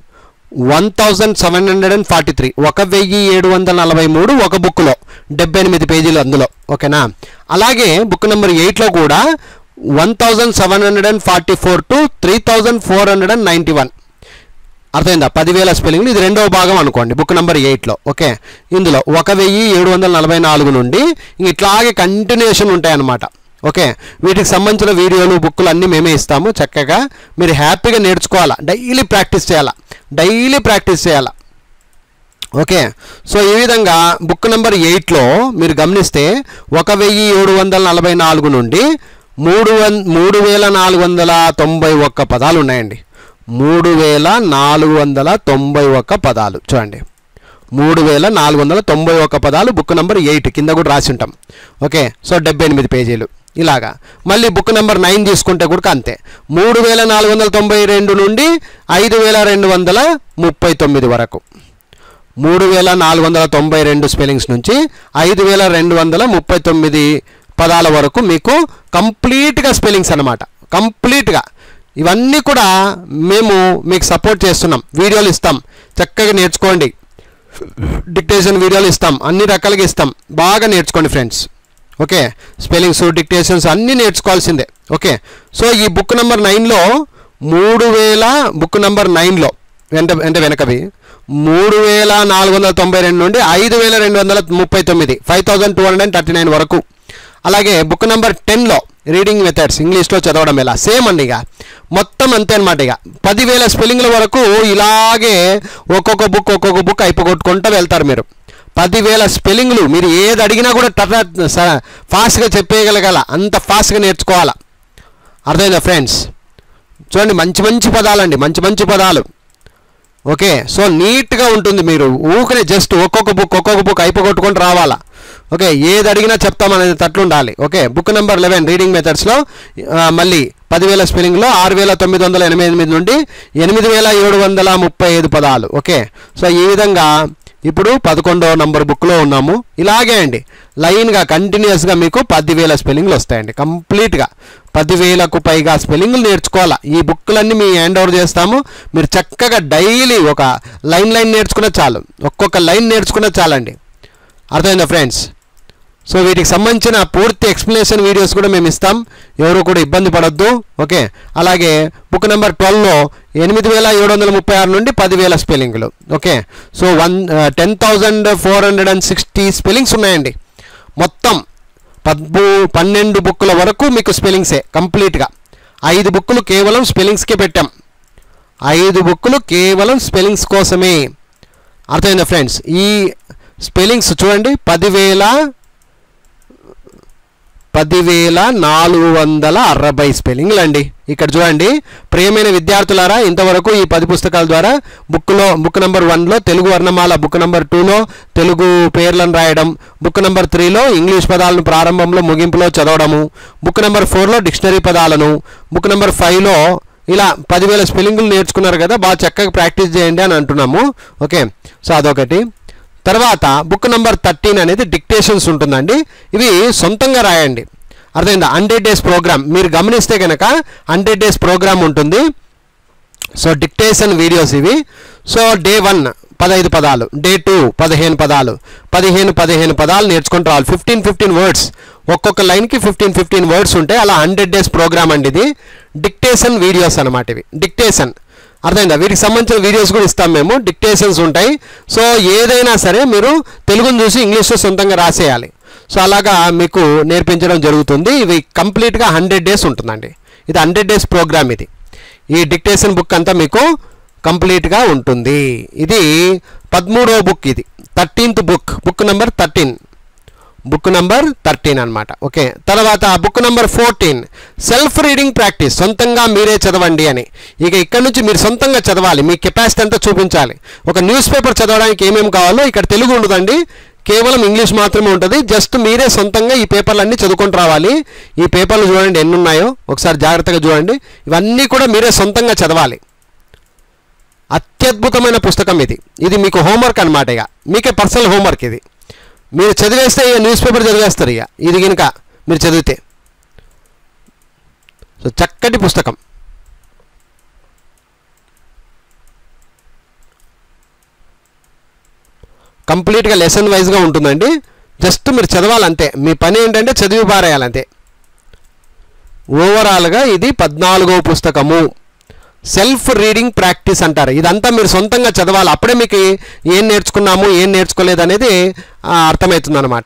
one thousand seven hundred and forty three ఒక వెయ్యి ఏడు వందల నలభై మూడు ఒక బుక్లో డెబ్బై ఎనిమిది పేజీలు అందులో ఓకేనా అలాగే బుక్ నెంబర్ ఎయిట్లో కూడా one thousand seven hundred and forty four to three thousand four hundred and ninety one అర్థమైందా పదివేల స్పెల్లింగ్లు ఇది రెండవ భాగం అనుకోండి బుక్ నెంబర్ ఎయిట్లో ఓకే ఇందులో ఒక వెయ్యి ఏడు వందల నలభై నాలుగు నుండి ఇంక ఇట్లాగే కంటిన్యూషన్ ఉంటాయి అన్నమాట ఓకే వీటికి సంబంధించిన వీడియోలు బుక్కులు అన్నీ మేమే ఇస్తాము చక్కగా మీరు హ్యాపీగా నేర్చుకోవాలా డైలీ ప్రాక్టీస్ చేయాలా డైలీ ప్రాక్టీస్ చేయాలా ఓకే సో ఈ విధంగా బుక్ నెంబర్ ఎయిట్లో మీరు గమనిస్తే ఒక వెయ్యి ఏడు వందల నలభై నాలుగు నుండి మూడు వన్ మూడు వేల నాలుగు వందల తొంభై ఒక్క పదాలు ఉన్నాయండి మూడు వేల నాలుగు వందల తొంభై ఒక్క పదాలు చూడండి మూడు వేల నాలుగు వందల తొంభై ఒక్క పదాలు బుక్ నెంబర్ ఎయిట్ కింద కూడా రాసి ఉంటాం ఓకే సో డెబ్బై ఎనిమిది పేజీలు ఇలాగా మళ్ళీ బుక్ నెంబర్ నైన్ తీసుకుంటే కూడా అంతే మూడు వేల నాలుగు వందల తొంభై రెండు నుండి ఐదు వేల రెండు వందల ముప్పై తొమ్మిది వరకు మూడు వేల నాలుగు వందల తొంభై రెండు స్పెల్లింగ్స్ నుంచి ఐదు వేల రెండు వందల ముప్పై తొమ్మిది పదాల వరకు మీకు కంప్లీట్గా స్పెల్లింగ్స్ అనమాట కంప్లీట్గా ఇవన్నీ కూడా మేము మీకు సపోర్ట్ చేస్తున్నాం వీడియోలు ఇస్తాం చక్కగా నేర్చుకోండి డిక్టేషన్ వీడియోలు ఇస్తాం అన్ని రకాలుగా ఇస్తాం బాగా నేర్చుకోండి ఫ్రెండ్స్ ఓకే స్పెల్లింగ్స్ డిక్టేషన్స్ అన్నీ నేర్చుకోవాల్సిందే ఓకే సో ఈ బుక్ నెంబర్ నైన్లో మూడు వేల బుక్ నెంబర్ నైన్లో వెంట అంటే వెనకవి మూడు వేల నాలుగు వందల తొంభై రెండు నుండి ఐదు వేల రెండు వందల ముప్పై తొమ్మిది five thousand two hundred and thirty nine వరకు అలాగే బుక్ నెంబర్ టెన్లో రీడింగ్ మెథడ్స్ ఇంగ్లీష్లో చదవడం ఎలా సేమ్ అండి ఇక మొత్తం అంతే అనమాట ఇక పదివేల స్పెల్లింగ్ల వరకు ఇలాగే ఒక్కొక్క బుక్ ఒక్కొక్క బుక్ అయిపోగొట్టుకుంటూ వెళ్తారు మీరు పదివేల స్పెల్లింగ్లు మీరు ఏది అడిగినా కూడా టట స- ఫాస్ట్గా చెప్పేయగలగాల అంత ఫాస్ట్గా నేర్చుకోవాలా అర్థమైందా ఫ్రెండ్స్ చూడండి మంచి మంచి పదాలండి మంచి మంచి పదాలు ఓకే సో నీట్గా ఉంటుంది మీరు ఊకనే జస్ట్ ఒక్కొక్క బుక్ ఒక్కొక్క బుక్ అయిపోగొట్టుకొని రావాలా ఓకే ఏది అడిగినా చెప్తామనేది తట్లు ఉండాలి okay book number eleven reading మెథడ్స్లో మళ్ళీ పదివేల స్పెల్లింగ్లో ఆరు వేల తొమ్మిది వందల ఎనభై ఎనిమిది నుండి ఎనిమిది వేల ఏడు వందల ముప్పై ఐదు పదాలు ఓకే సో ఈ విధంగా ఇప్పుడు పదకొండవ నంబర్ బుక్లో ఉన్నాము ఇలాగే అండి లైన్గా కంటిన్యూస్గా మీకు పదివేల స్పెల్లింగ్లు వస్తాయండి కంప్లీట్గా పదివేలకు పైగా స్పెల్లింగ్లు నేర్చుకోవాలా ఈ బుక్లన్నీ మీ హ్యాండ్ ఓవర్ చేస్తాము మీరు చక్కగా డైలీ ఒక లైన్ లైన్ నేర్చుకున్న చాలు ఒక్కొక్క లైన్ నెర్చుకున్న చాలండి అర్థమైందా ఫ్రెండ్స్ సో వీటికి సంబంధించిన పూర్తి ఎక్స్ప్లెనేషన్ వీడియోస్ కూడా మేము ఇస్తాం ఎవరు కూడా ఇబ్బంది పడొద్దు ఓకే అలాగే బుక్ నెంబర్ ట్వెల్వ్లో ఎనిమిది వేల ఏడు వందల ముప్పై ఆరు నుండి పదివేల స్పెల్లింగ్లు okay so one ten thousand four hundred and sixty spellings ఉన్నాయండి మొత్తం పద్మూ పన్నెండు బుక్కుల వరకు మీకు స్పెల్లింగ్సే కంప్లీట్గా ఐదు బుక్కులు కేవలం స్పెల్లింగ్స్కే పెట్టాం ఐదు బుక్కులు కేవలం స్పెల్లింగ్స్ కోసమే అర్థమైందా ఫ్రెండ్స్ ఈ స్పెల్లింగ్స్ చూడండి పదివేల పదివేల నాలుగు వందల అరవై స్పెల్లింగ్లు అండి ఇక్కడ చూడండి ప్రియమైన విద్యార్థులారా ఇంతవరకు ఈ పది పుస్తకాల ద్వారా బుక్లో బుక్ నెంబర్ వన్లో తెలుగు వర్ణమాల బుక్ నెంబర్ టూలో తెలుగు పేర్లను రాయడం బుక్ నెంబర్ త్రీలో ఇంగ్లీష్ పదాలను ప్రారంభంలో ముగింపులో చదవడము బుక్ నెంబర్ ఫోర్లో డిక్షనరీ పదాలను బుక్ నెంబర్ ఫైవ్లో ఇలా పదివేల స్పెల్లింగ్లు నేర్చుకున్నారు కదా బాగా చక్కగా ప్రాక్టీస్ చేయండి అని అంటున్నాము ఓకే సో అదొకటి తర్వాత బుక్ నెంబర్ థర్టీన్ అనేది డిక్టేషన్స్ ఉంటుందండి ఇవి సొంతంగా రాయండి అర్థమైందా హండ్రెడ్ డేస్ ప్రోగ్రామ్ మీరు గమనిస్తే కనుక హండ్రెడ్ డేస్ ప్రోగ్రామ్ ఉంటుంది సో డిక్టేషన్ వీడియోస్ ఇవి సో డే వన్ పదహైదు పదాలు డే టూ పదిహేను పదాలు పదిహేను పదిహేను పదాలు నేర్చుకుంటూ రావాలి ఫిఫ్టీన్ ఫిఫ్టీన్ వర్డ్స్ ఒక్కొక్క లైన్కి ఫిఫ్టీన్ ఫిఫ్టీన్ వర్డ్స్ ఉంటాయి అలా హండ్రెడ్ డేస్ ప్రోగ్రామ్ అండి ఇది డిక్టేషన్ వీడియోస్ అనమాట ఇవి డిక్టేషన్ అర్థమైందా వీటికి సంబంధించిన వీడియోస్ కూడా ఇస్తాం మేము డిక్టేషన్స్ ఉంటాయి సో ఏదైనా సరే మీరు తెలుగును చూసి ఇంగ్లీష్లో సొంతంగా రాసేయాలి సో అలాగా మీకు నేర్పించడం జరుగుతుంది ఇవి కంప్లీట్గా హండ్రెడ్ డేస్ ఉంటుందండి ఇది హండ్రెడ్ డేస్ ప్రోగ్రామ్ ఇది ఈ డిక్టేషన్ బుక్ అంతా మీకు కంప్లీట్గా ఉంటుంది ఇది పదమూడవ బుక్ ఇది thirteenth book book number thirteen book number thirteen అనమాట ఓకే తర్వాత book number fourteen self reading practice సొంతంగా మీరే చదవండి అని ఇక ఇక్కడ నుంచి మీరు సొంతంగా చదవాలి మీ కెపాసిటీ అంతా చూపించాలి ఒక న్యూస్ పేపర్ చదవడానికి ఏమేమి కావాలో ఇక్కడ తెలుగు ఉండదండి కేవలం ఇంగ్లీష్ మాత్రమే ఉంటుంది జస్ట్ మీరే సొంతంగా ఈ పేపర్లన్నీ చదువుకుంటూ రావాలి ఈ పేపర్లు చూడండి ఎన్ని ఉన్నాయో ఒకసారి జాగ్రత్తగా చూడండి ఇవన్నీ కూడా మీరే సొంతంగా చదవాలి అత్యద్భుతమైన పుస్తకం ఇది ఇది మీకు హోంవర్క్ అనమాట ఇక మీకే పర్సనల్ హోంవర్క్ ఇది మీరు చదివేస్తే ఇక న్యూస్ పేపర్ చదివేస్తారు ఇక ఇది కనుక మీరు చదివితే సో చక్కటి పుస్తకం కంప్లీట్గా లెసన్ వైజ్గా ఉంటుందండి జస్ట్ మీరు చదవాలంతే మీ పని ఏంటంటే చదివి పారేయాలంతే ఓవరాల్గా ఇది పద్నాలుగో పుస్తకము సెల్ఫ్ రీడింగ్ ప్రాక్టీస్ అంటారు ఇదంతా మీరు సొంతంగా చదవాలి అప్పుడే మీకు ఏం నేర్చుకున్నాము ఏం నేర్చుకోలేదు అనేది అర్థమవుతుంది అనమాట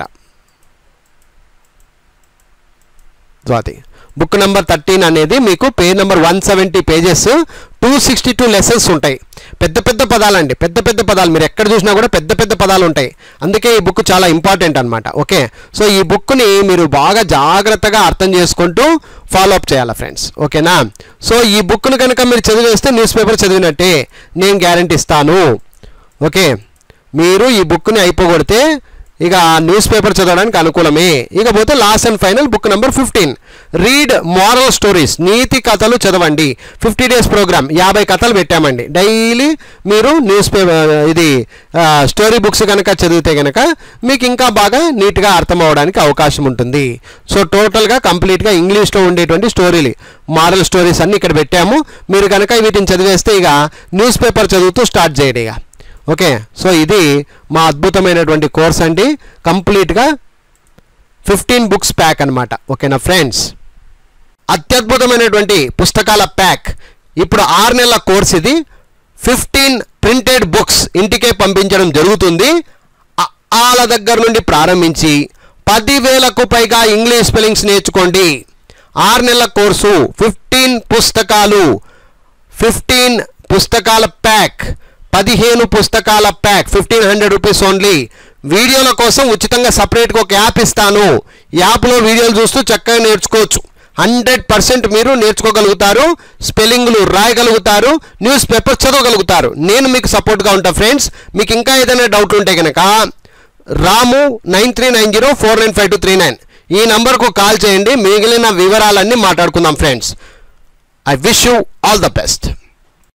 స్వాతి బుక్ నెంబర్ థర్టీన్ అనేది మీకు page number one seventy pages two sixty two lessons ఉంటాయి పెద్ద పెద్ద పదాలండి పెద్ద పెద్ద పదాలు మీరు ఎక్కడ చూసినా కూడా పెద్ద పెద్ద పదాలు ఉంటాయి అందుకే ఈ బుక్ చాలా ఇంపార్టెంట్ అనమాట ఓకే సో ఈ బుక్ని మీరు బాగా జాగ్రత్తగా అర్థం చేసుకుంటూ ఫాలో అప్ చేయాలి ఫ్రెండ్స్ ఓకేనా సో ఈ బుక్ను కనుక మీరు చదివేస్తే న్యూస్ పేపర్ చదివినట్టే నేను గ్యారంటీ ఇస్తాను ఓకే మీరు ఈ బుక్ని అయిపోగొడితే ఇక న్యూస్ పేపర్ చదవడానికి అనుకూలమే ఇకపోతే last and final book number fifteen read moral stories నీతి కథలు చదవండి ఫిఫ్టీ డేస్ ప్రోగ్రామ్ యాభై కథలు పెట్టామండి డైలీ మీరు న్యూస్ పేపర్ ఇది స్టోరీ బుక్స్ కనుక చదివితే కనుక మీకు ఇంకా బాగా నీట్గా అర్థం అవడానికి అవకాశం ఉంటుంది సో టోటల్గా కంప్లీట్గా ఇంగ్లీష్లో ఉండేటువంటి స్టోరీలు మారల్ స్టోరీస్ అన్ని ఇక్కడ పెట్టాము మీరు కనుక వీటిని చదివేస్తే ఇక న్యూస్ పేపర్ చదువుతూ స్టార్ట్ చేయండి ఇక ఓకే సో ఇది మా అద్భుతమైనటువంటి కోర్స్ అండి కంప్లీట్గా ఫిఫ్టీన్ బుక్స్ ప్యాక్ అనమాట ఓకేనా ఫ్రెండ్స్ అత్యద్భుతమైనటువంటి పుస్తకాల ప్యాక్ ఇప్పుడు ఆరు నెలల కోర్స్ ఇది ఫిఫ్టీన్ ప్రింటెడ్ బుక్స్ ఇంటికే పంపించడం జరుగుతుంది వాళ్ళ దగ్గర నుండి ప్రారంభించి పదివేలకు పైగా ఇంగ్లీష్ స్పెల్లింగ్స్ నేర్చుకోండి ఆరు నెలల కోర్సు ఫిఫ్టీన్ పుస్తకాలు ఫిఫ్టీన్ పుస్తకాల ప్యాక్ పదిహేను పుస్తకాల pack fifteen hundred rupees only వీడియోల కోసం ఉచితంగా సపరేట్గా ఒక యాప్ ఇస్తాను యాప్లో వీడియోలు చూస్తూ చక్కగా నేర్చుకోవచ్చు హండ్రెడ్ పర్సెంట్ మీరు నేర్చుకోగలుగుతారు స్పెల్లింగ్లు రాయగలుగుతారు న్యూస్ పేపర్ చదవగలుగుతారు నేను మీకు సపోర్ట్గా ఉంటా ఫ్రెండ్స్ మీకు ఇంకా ఏదైనా డౌట్ ఉంటే కనుక Ramu nine three nine zero four nine five two three nine ఈ నంబర్కు కాల్ చేయండి మిగిలిన వివరాలన్నీ మాట్లాడుకుందాం friends I wish you all the best